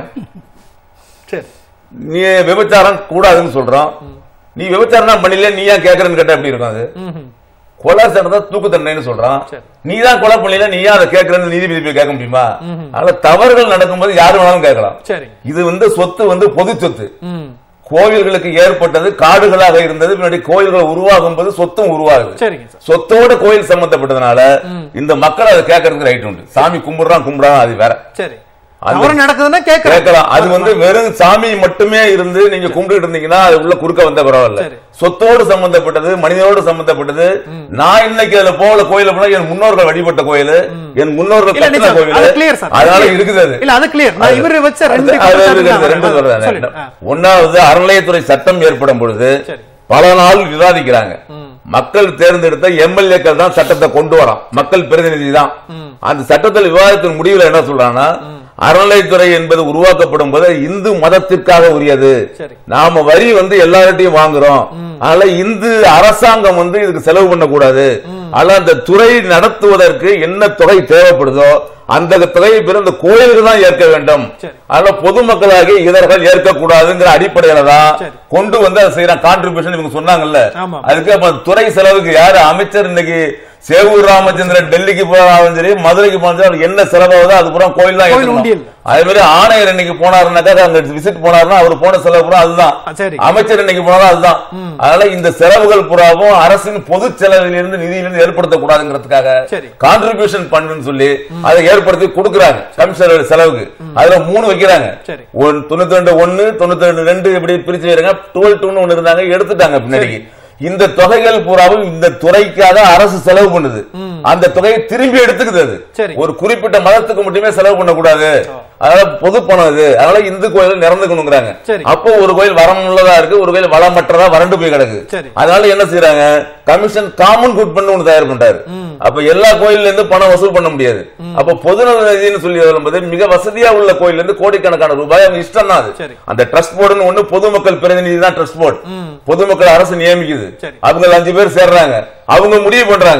சரி நீ விபச்சாரம் கூடாதுன்னு சொல்றோம் நீ விபச்சாரம் தான் பண்ணல நீ ஏன் கேக்குறன்னு கேட்டா எப்படி இருக்கும் அது ம்ஹும். கொலை சட்டம் தூக்கு தண்டனைன்னு சொல்றான் நீ தான் கொலை பண்ணல நீ ஏன் அதை கேட்கறன்னு நீதிபதி போய் கேட்க முடியுமா அதனால தவறுகள் நடக்கும்போது யாரு வேணாலும் கேட்கலாம் சரி இது வந்து சொத்து வந்து பொது சொத்து ம் கோவில்களுக்கு ஏற்பட்டது காடுகளாக இருந்தது பின்னாடி கோயில்கள் உருவாகும் போது சொத்தும் உருவாகுது சரிங்க சார் சொத்தோட கோயில் சம்பந்தப்பட்டதுனால இந்த மக்கள் அதை கேட்கறதுக்கு ரைட் உண்டு சாமி கும்பிடுறான் கும்பிடான் அது வேற சரி அந்த- தவறு நடக்குதுன்னா கேட்கலாம் கேட்கலாம் அது வந்து வெறும் சாமி மட்டுமே இருந்து நீங்க கும்பிட்டு இருந்தீங்கன்னா அது உள்ள குறுக்க வந்த பரவாயில்ல சரி. சொத்தோடு சம்பந்தப்பட்டது மனிதனோடு சம்பந்தப்பட்டது நான் இன்னைக்கு அதுல போகல கோயில போனா என் முன்னோர்கள் வழிபட்ட கோயில் என் முன்னோர்கள் இல்ல கட்டின நிச்சயம் அது கோயில் கிளியர் சார் அதனால இருக்குது அது இல்ல அது கிளியர் நான் அது- இவரு வச்ச ரெண்டு அது- அது குற்றச்சாட்டுகள் இருக்குது, ரெண்டு நான் சொல்றேன். சொல்லிடு. ஆ. ஒன்னாவது அறநிலையத்துறை சட்டம் ஏற்படும் பொழுது சரி. பல நாள் விவாதிக்கிறாங்க மக்கள் தேர்ந்தெடுத்த எம்எல்ஏக்கள் தான் சட்டத்தை கொண்டு வரோம் மக்கள் பிரதிநிதி தான் அந்த சட்டத்தில் விவாதத்தின் முடிவுல என்ன சொல்றாங்கன்னா அறநிலைத்துறை என்பது உருவாக்கப்படும் போது இந்து மதத்திற்காக உரியது சரி. நாம வரி வந்து எல்லார்ட்டையும் வாங்குறோம் அதனால இந்து அரசாங்கம் வந்து இதுக்கு செலவு பண்ணக்கூடாது அதனால அந்த துறை நடத்துவதற்கு என்ன தொகை தேவைப்படுதோ அந்த தொகையை பெறும் இந்த கோயிலுக்கு தான் ஏற்க வேண்டும் சரி. அதனால பொதுமக்களாகி இதர்கள் ஏற்கக்கூடாதுங்கிற அடிப்படையில தான் சரி. கொண்டு வந்து அதை செய்யறாங்க கான்ட்ரிபியூஷன் இவங்க சொன்னாங்கல்ல ஆமா. அதுக்கு அப்ப துறை செலவுக்கு யாரு அமைச்சர் இன்னைக்கு சேவூர் ராமச்சந்திரன் டெல்லிக்கு போனாலும் சரி மதுரைக்கு போனாலும் சரி அவருக்கு என்ன செலவாகுதோ அது பூரா கோயில் தான் கோயில் ஏத்துக்கணும். உண்டியல். அதே மாதிரி ஆணையர் இன்னைக்கு போனாருனாக்கா அங்க விசிட் போனாருன்னா அவர் போன செலவு பூரா அதுதான் ஆ, சரி. அமைச்சர் இன்னைக்கு போனாலும் அதுதான் அதனால இந்த செலவுகள் பூராவும் அரசின் பொது செலவிலிருந்து நிதியிலிருந்து ஏற்படுத்தக்கூடாதுங்கிறதுக்காக சரி. கான்ட்ரிபியூஷன் பண்ணுன்னு சொல்லி அதை ஏற்படுத்தி கொடுக்குறாங்க கமிஷனர் செலவுக்கு அதுல மூணு வைக்கிறாங்க சரி. ஒன் தொண்ணூத்தி ரெண்டு ஒன்னு தொண்ணூத்தி ரெண்டு ரெண்டு இப்படி பிரிச்சு வைக்கிறாங்க டுவெல் டூன்னு ஒண்ணு இருந்தாங்க எடுத்துட்டாங்க பின்னாடி இந்த தொகைகள் பூராவும் இந்த துறைக்காக அரசு செலவு பண்ணுது அந்த தொகையை திரும்பி எடுத்துக்குது அது சரி. ஒரு குறிப்பிட்ட மதத்துக்கு மட்டுமே செலவு பண்ணக்கூடாது அதனால பொது பணம் இது அதனால இந்து கோயில் நிறந்துக்கணுங்கிறாங்க சரி. அப்போ ஒரு கோயில் வரம் உள்ளதா இருக்கு ஒரு கோயில் வளமற்றதா வறண்டு போய் கிடக்கு சரி. அதனால என்ன செய்யறாங்க கமிஷன் காமன் குட் பண்ணு ஒண்ணு தயார் பண்றாரு அப்ப எல்லா கோயில்ல இருந்து பணம் வசூல் பண்ண முடியாது அப்ப பொதுநல நிதினு சொல்லி வரும்போது மிக வசதியா உள்ள கோயில்ல இருந்து கோடிக்கணக்கான ரூபாய் அவங்க இஷ்டம் தான் அது சரி. அந்த ட்ரஸ்ட் போர்டுன்னு ஒண்ணு பொதுமக்கள் பிரதிநிதி தான் ட்ரஸ்ட் போர்டு பொதுமக்கள் அரசு நியமிக்குது சரி. அவங்க அஞ்சு பேர் சேர்றாங்க அவங்க முடிவு பண்றாங்க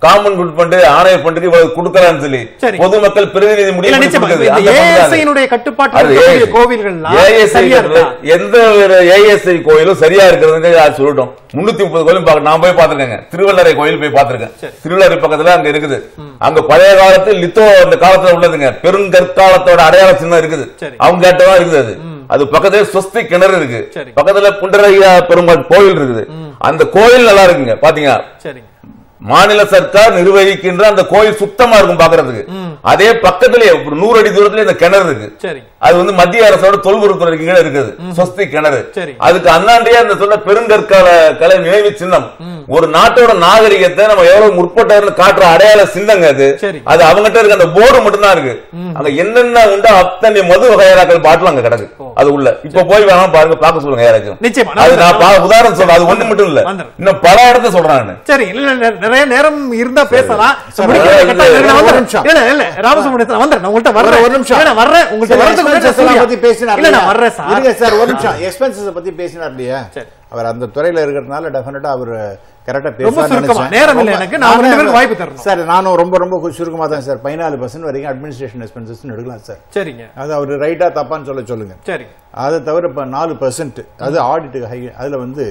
காமன் குட் ஃபண்ட் ஆணைய ஃபண்டுக்கு இவ்வளவு கொடுக்கலாம்னு சொல்லி சரி. பொதுமக்கள் பிரதிநிதி இல்ல முடிவு பண்ணி நிச்சயமா கொடுக்குது. இந்த அந்த fund தான் அது. ஏஎஸ்ஐனுடைய கட்டுப்பாட்டில் அது இருக்கக்கூடிய ASI. கோவில்கள்லாம் ASI சரியா கட்டுறது, இருக்கா? எந்த ஒரு ஏஎஸ்ஐ கோயிலும் சரியா இருக்கிறதுங்க யார் சொல்லட்டும் முன்னூத்தி முப்பது கோயிலும் பார்க்க நான் போய் பார்த்திருக்கேங்க திருவள்ளரை கோயில் போய் பார்த்திருக்கேன் திருவள்ளரை பக்கத்துல அங்க இருக்குது அங்க பழைய காலத்து லித்தோ அந்த காலத்துல உள்ளதுங்க பெருங்கற்காலத்தோட அடையாள சின்னம் இருக்குது சரி. அவங்க கேட்டதான் இருக்குது அது அது பக்கத்துல சொஸ்தி கிணறு இருக்கு சரி. பக்கத்துல புண்டரையா பெருமாள் கோயில் இருக்குது அந்த கோயில் நல்லா இருக்குங்க பாத்தீங்க சரிங்க மாநில சர்க்கார் நிர்வகிக்கின்ற அந்த கோயில் சுத்தமா இருக்கும் பாக்குறதுக்கு அதே பக்கத்திலேயே ஒரு நூறு அடி தூரத்துல இந்த கிணறு இருக்கு சரிங்க அது வந்து மத்திய அரசோட தொல்பொருட்துறைக்கு கீழே இருக்குது சொஸ்தி கிணறு சரி. அதுக்கு அண்ணாண்டியா அந்த சொன்ன பெருங்கற்கால கலை நினைவு சின்னம் ஒரு நாட்டோட நாகரிகத்தை நம்ம எவ்வளவு முற்பட்டவர்னு காட்டுற அடையாள சின்னங்க அது சரி. அது அவங்ககிட்ட இருக்க அந்த போர்டு மட்டும் தான் இருக்கு அங்க என்னென்ன உண்டோ அத்தனை மது வகையறாக்கள் பாட்டில் அங்க கிடக்கு அது உள்ள இப்ப போய் வேணா பாருங்க பார்க்க சொல்லுங்க யாராச்சும் நிச்சயமா. அது நான் பா- உதாரணம் சொல்றேன் அது ஒண்ணு மட்டும் இல்ல வந்துடுறேன். இன்னும் பல இடத்த சொல்றேன் நானு சரி இல்ல இல்ல, நிறைய நேரம் இருந்தா பேசலாம் சரி, முடிக்கிற அதாவது கட்டாயம் இல்ல, நான் ஒரு வந்துடுறேன். நிமிஷம். இல்ல இல்ல ராமசுப்ரமணியன் சார் வந்துடுறேன் நான் உங்கள்ட்ட வர்றேன் ஒரு நிமிஷம். இல்ல, நான் வர்றேன் உங்கள்ட்ட சரி, வரதுக்கு முன்னாடி expenses எல்லாம் சூர்யா. பத்தி பேசினார் இல்ல நான் இல்லையா? வர்றேன் சார் இருங்க சார் ஒரு நிமிஷம் எக்ஸ்பென்சஸ் பத்தி பேசினார் இல்லையா சரி. அவர் அந்த துறையில இருக்கிறதுனால டெஃபினட்டா அவர் கரெக்டா ரொம்ப பேச சுருக்கமா. நேரம் இல்லை எனக்கு. நான் ரெண்டு பேருக்கு வாய்ப்பு தரணும். சார் நானும் ரொம்ப ரொம்ப சுருக்கமா தான் சார் பதினாலு பர்சன்ட் வரைக்கும் அட்மினிஸ்ட்ரேஷன் எக்ஸ்பென்சஸ் எடுக்கலாம் சார் சரிங்க அது அவர் ரைட்டா தப்பான்னு சொல்ல சொல்லுங்க சரி அதை தவிர இப்போ நாலு பர்சன்ட் அது ஆடிட்டு ஹை அதில் வந்து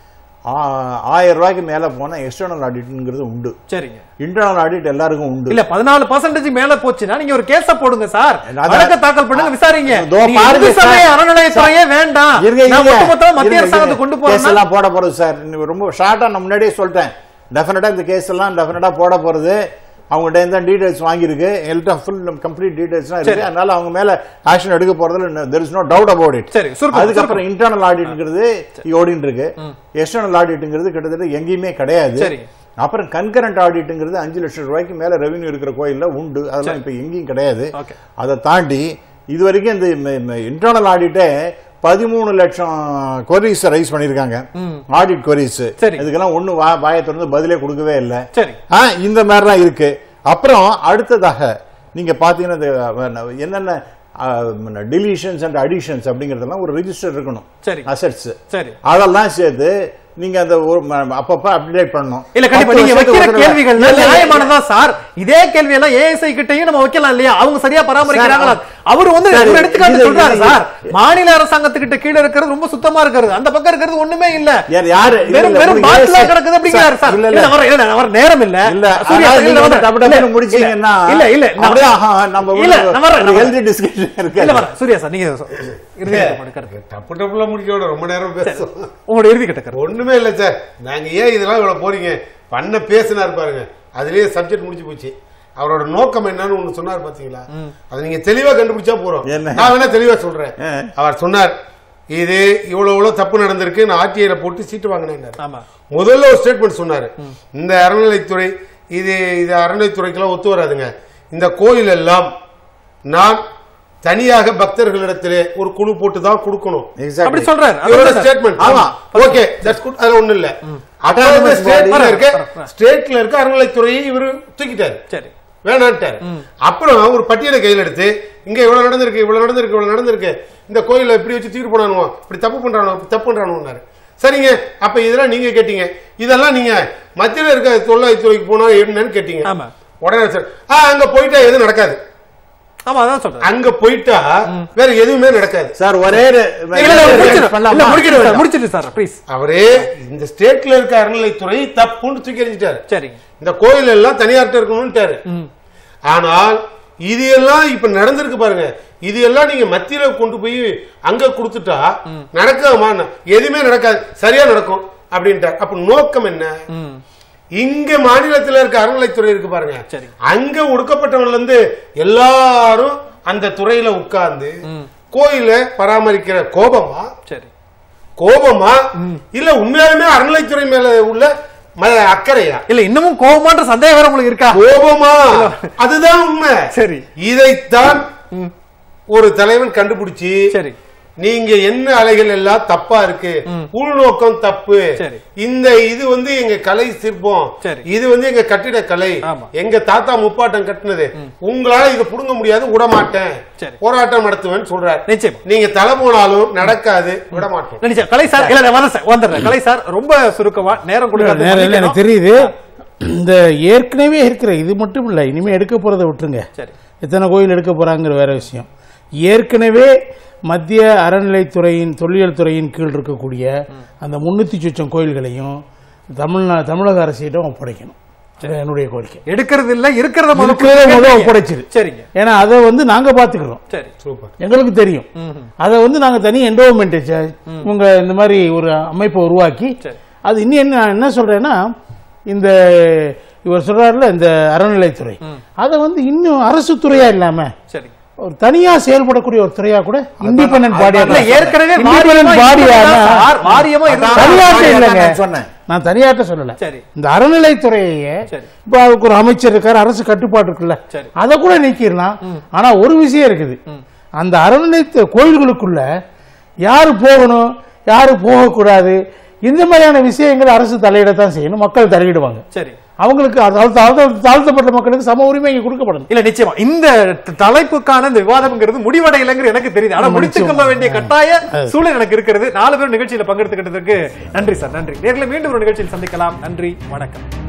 ஆ- ஆயிரம் ரூபாய்க்கு மேலே போனால் எக்ஸ்டர்னல் ஆடிட்டுங்கிறது உண்டு சரிங்க இன்டர்னல் ஆடிட் எல்லாருக்கும் உண்டு இல்ல பதினாலு பர்சன்டேஜ் மேல போச்சுன்னா நீங்க ஒரு கேஸ போடுங்க சார் அதான். வழக்க தாக்கல் பண்ணுங்க விசாரிங்க இதோ நீங்க பாருங்க இந்து சமய சார். அறநிலையத்துறையே வேண்டாம் இருங்க, நான் இருங்க. ஒட்டுமொத்தமா மத்திய இருங்க, அரசாங்கத்தை இருங்க. கொண்டு கேஸ் போறேன் எல்லாம் போட போறது சார் இன்னும் ரொம்ப ஷார்ட்டா நான் முன்னாடியே சொல்லிட்டேன் டெஃபினட்டா இந்த கேஸ் எல்லாம் டெஃபினட்டா போட போறது அவங்ககிட்ட இருந்தா டீடைல்ஸ் வாங்கியிருக்கு எல்லாம் ஃபுல் கம்ப்ளீட் டீடைல்ஸ்லாம் இருக்கு சரி. அதனால அவங்க மேல ஆக்ஷன் எடுக்க போறதுல there is no doubt about it சரி, சுருக்கம், அதுக்கப்புறம் இன்டர்னல் ஆடிட்ங்கிறது ஓடிட்டு இருக்கு எக்ஸ்டர்னல் ஆடிட்ங்கிறது கிட்டத்தட்ட எங்கேயுமே கிடையாது சரி. அப்புறம் கன்கரண்ட் ஆடிட்டுங்கிறது அஞ்சு லட்சம் ரூபாய்க்கு மேல ரெவென்யூ இருக்கிற கோயில்ல உண்டு அதெல்லாம் இப்ப எங்கேயும் கிடையாது Okay. அதை தாண்டி இது வரைக்கும் இந்த இன்டர்னல் ஆடிட்டே பதிமூணு லட்சம் கொரிஸ் ரைஸ் பண்ணிருக்காங்க ஆடிட் கொரிஸ் சரி. இதுக்கெல்லாம் ஒண்ணு வா வாயை திறந்து பதிலே கொடுக்கவே இல்லை சரி ஆ, இந்த மாதிரிலாம் இருக்கு அப்புறம் அடுத்ததாக நீங்க பாத்தீங்கன்னா இந்த, அஹ், என்னென்ன டிலீஷன்ஸ் அண்ட் அடிஷன்ஸ் அப்படிங்கறதெல்லாம் ஒரு ரெஜிஸ்டர் இருக்கணும் சரி. அசெட்ஸ் சரி அதெல்லாம் சேர்த்து நீங்க அந்த ஒரு ம- அப்பப்ப அப்டேட் பண்ணணும் இல்ல கண்டிப்பா பத்து நீங்க வருஷத்துக்கு வைக்கிற ஒரு தடவை- கேள்விகள் இல்ல, இல்ல, நியாயமானதா சார் இதே கேள்வி எல்லாம் ஏஎஸ்ஐ கிட்டயும் நம்ம வைக்கலாம் இல்லையா அவங்க சரியா பராமரிக்கிறாங்களா அவர் வந்து சரி, ஒரு எடுத்துக்காட்டு இது- சொல்றாரு இது- சார் மாநில அரசாங்கத்துக்கிட்ட கீழ இருக்கிறது ரொம்ப சுத்தமா இருக்கிறது அந்த பக்கம் இருக்கிறது ஒண்ணுமே இல்ல யார் யாரு இல்ல, வெறும் இல்ல, வெறும் உங்களுக்கு பாட்டிலா ASI கிடக்குது அப்படிங்கிறாரு சார் இல்ல, இல்ல இல்ல. வர இல்ல வர நேரம் இல்ல இல்ல சூர்யா, அதாவது இல்ல, நீங்க வர- டப்பு டப்புன்னு இல்ல, முடிச்சீங்கன்னா இல்ல இல்ல நான் அப்படியே ஆஹா, நம்ம இல்ல நான் வரேன், நான் ஹெல்தி வரேன். டிஸ்கஷன் இருக்கு இல்ல வர சூர்யா சார் நீங்க சொ- இறுதி கருத்து. டப்பு டப்புல முடிக்க விட ரொம்ப நேரம் பேசும் உங்களோட இறுதி கட்ட கருத்து. ஒண்ணுமே இல்ல சார் நாங்க ஏன் இதெல்லாம் இவ்வளவு போறீங்க பண்ண பேசினார் பாருங்க அதுலயே சப்ஜெக்ட் முடிஞ்சு போச்சு அவரோட நோக்கம் என்னன்னு ஒண்ணு சொன்னார் பாத்தீங்களா அதை நீங்க தெளிவா கண்டுபிடிச்சா போறோம் என்ன? நான் வேணா தெளிவா சொல்றேன் ஆ. அவர் சொன்னார் இது இவ்வளவு இவ்வளவு தப்பு நடந்திருக்கு நான் ஆர்டிஐல போட்டு சீட்டு வாங்கினேன் ஆமா முதல்ல ஒரு ஸ்டேட்மெண்ட் சொன்னாரு இந்த அறநிலைத்துறை இது இது அறநிலைத்துறைக்கெல்லாம் ஒத்து வராதுங்க இந்த கோயில் எல்லாம் நான் தனியாக பக்தர்களிடத்திலே ஒரு குழு போட்டு தான் கொடுக்கணும் Exactly. அப்படி சொல்றாரு இவரோட அதான் சார். ஸ்டேட்மெண்ட் ஆமா. ஓகே தட்ஸ் குட் அது ஒண்ணு இல்ல Autonomous ஸ்டேட்ல body. இருக்க வர, வர. ஸ்டேட்ல இருக்க அறநிலைத்துறையை இவரு தூக்கிட்டாரு சரி வேணான்ட்டாரு அப்புறம் ஒரு பட்டியலை கையில் எடுத்து இங்க இவ்வளவு நடந்திருக்கு இவ்வளவு நடந்திருக்கு இவ்வளவு நடந்திருக்கு இந்த கோயிலை இப்படி வச்சு தீர்ப்பு போனானுவோ இப்படி தப்பு பண்றானோ இப்படி தப்பு பண்றானுன்னாரு சரிங்க அப்ப இதெல்லாம் நீங்க கேட்டீங்க இதெல்லாம் நீங்க மத்தியில இருக்க தொழிலாளத்துறைக்கு போனா என்னன்னு கேட்டீங்க ஆமா. உடனே சார் ஆ அங்க போயிட்டா எதுவும் நடக்காது ஆமா அதான் சொல்றேன் அங்க போயிட்டா வேற எதுவுமே நடக்காது சார் ஒரே ஒரு- இல்ல, இல்ல, முடிச்சிரு. இல்ல, பண்ணலாமா? முடிச்சிரு சார், முடிச்சிரு சார் ப்ளீஸ் அவரே இந்த ஸ்டேட்ல இருக்க அறநிலைத்துறை தப்புன்னு தூக்கி எறிஞ்சிட்டாரு சரிங்க இந்த கோயில் எல்லாம் தனியார்ட்ட இருக்கணும்ட்டாரு ஆனால் இது எல்லாம் இப்ப நடந்திருக்கு பாருங்க இது எல்லாம் நீங்க மத்தியில கொண்டு போய் அங்க கொடுத்துட்டா நடக்காமா எதுவுமே நடக்காது சரியா நடக்கும் அப்படின்ட்டார் அப்ப நோக்கம் என்ன இங்க மாநிலத்துல இருக்க அறநிலைத்துறை இருக்கு பாருங்க சரி. அங்க ஒடுக்கப்பட்டவன்ல இருந்து எல்லாரும் அந்த துறையில உட்கார்ந்து கோயில பராமரிக்கிற கோபமா சரி கோபமா இல்ல உண்மையாலுமே அறநிலைத்துறை மேல உள்ள ம- அக்கறையா இல்ல இன்னமும் கோபமான்ற சந்தேகம் வேற உங்களுக்கு இருக்கா கோபமா அதுதான் உண்மை சரி. இதைத்தான் ஒரு தலைவன் கண்டுபிடிச்சு சரி நீங்க என்ன அலைகள் எல்லாம் தப்பா இருக்கு உள்நோக்கம் தப்பு சரி. இந்த இது வந்து எங்க கலை சிற்பம் சரி. இது வந்து எங்க கட்டிட கலை ஆமா. எங்க தாத்தா முப்பாட்டம் கட்டினது உங்களால இதை புடுங்க முடியாது விட மாட்டேன் சரி. போராட்டம் நடத்துவேன்னு சொல்றாரு நிச்சயம் நீங்க தலை போனாலும் நடக்காது விட மாட்டோம் நிச்சயம் கலை சார் இல்ல நான் வரேன் சார் வந்துடுறேன் கலை சார் ரொம்ப சுருக்கமா நேரம் கொடுக்காத நேரம் இல்லை எனக்கு தெரியுது இந்த ஏற்கனவே இருக்கிற இது மட்டும் இல்லை இனிமேல் எடுக்க போகிறத விட்டுருங்க சரி எத்தனை கோயில் எடுக்க போகிறாங்கிற வேற விஷயம் ஏற்கனவே மத்திய அறநிலைத்துறையின் தொல்லியல் துறையின் கீழ் இருக்கக்கூடிய அந்த முன்னூற்றி சொச்சம் கோயில்களையும் தமிழ்நா தமிழக அரசிடம் ஒப்படைக்கணும் இது என்னுடைய கோரிக்கை எடுக்கிறது இல்ல இருக்கிறத முதல்ல இருக்கிறத முதல்ல கேட்டீங்க. ஒப்படைச்சிரு சரிங்க ஏன்னா அதை வந்து நாங்க பாத்துக்கிறோம் சரி சூப்பர் எங்களுக்கு தெரியும் அதை வந்து நாங்க தனி என்டோமெண்ட் இவங்க இந்த மாதிரி ஒரு அமைப்பை உருவாக்கி சரி. அது இன்னும் என்ன நான் என்ன சொல்றேன்னா இந்த இவர் சொல்றாருல இந்த அறநிலைத்துறை அதை வந்து இன்னும் அரசு துறையா இல்லாம சரி ஒரு தனியா செயல்படக்கூடிய ஒரு துறையா கூட இண்டிபெண்டன்ட் பாடியா இல்ல ஏற்கனவே இண்டிபெண்டன்ட் பாடியா சார், வாரியமா இருந்தா- தனியாட்ட இல்லைங்க நான் சொன்னேன். நான் தனியாட்ட சொல்லல சரி. இந்த அறநிலைத்துறையே சரி. இப்ப அதுக்கு ஒரு அமைச்சர் இருக்காரு அரசு கட்டுப்பாடு இருக்குல்ல சரி. அதை கூட நீக்கிடலாம் ஆனா ஒரு விஷயம் இருக்குது அந்த அறநிலைத்து கோயில்களுக்குள்ள யாரு போகணும் யாரு போகக்கூடாது இந்த மாதிரியான விஷயங்கள் அரசு தலையிடத்தான் செய்யணும் மக்கள் தலையிடுவாங்க சரி அவங்களுக்கு அதாவது தாழ்த்த- தாழ்த்தப்பட்ட மக்களுக்கு சம உரிமை இங்க கொடுக்கப்படணும் இல்ல நிச்சயமா இந்த த- தலைப்புக்கான இந்த விவாதம்ங்கிறது முடிவடையலைங்கிற எனக்கு தெரியுது ஆனா ஆமா, முடித்துக் கொள்ள நிச்சயமா. வேண்டிய கட்டாய சூழல் எனக்கு இருக்கிறது நாலு பேர் நிகழ்ச்சியில பங்கெடுத்துக்கிட்டதுக்கு நன்றி சார் நன்றி நேர்களை மீண்டும் ஒரு நிகழ்ச்சியில் சந்திக்கலாம் நன்றி வணக்கம்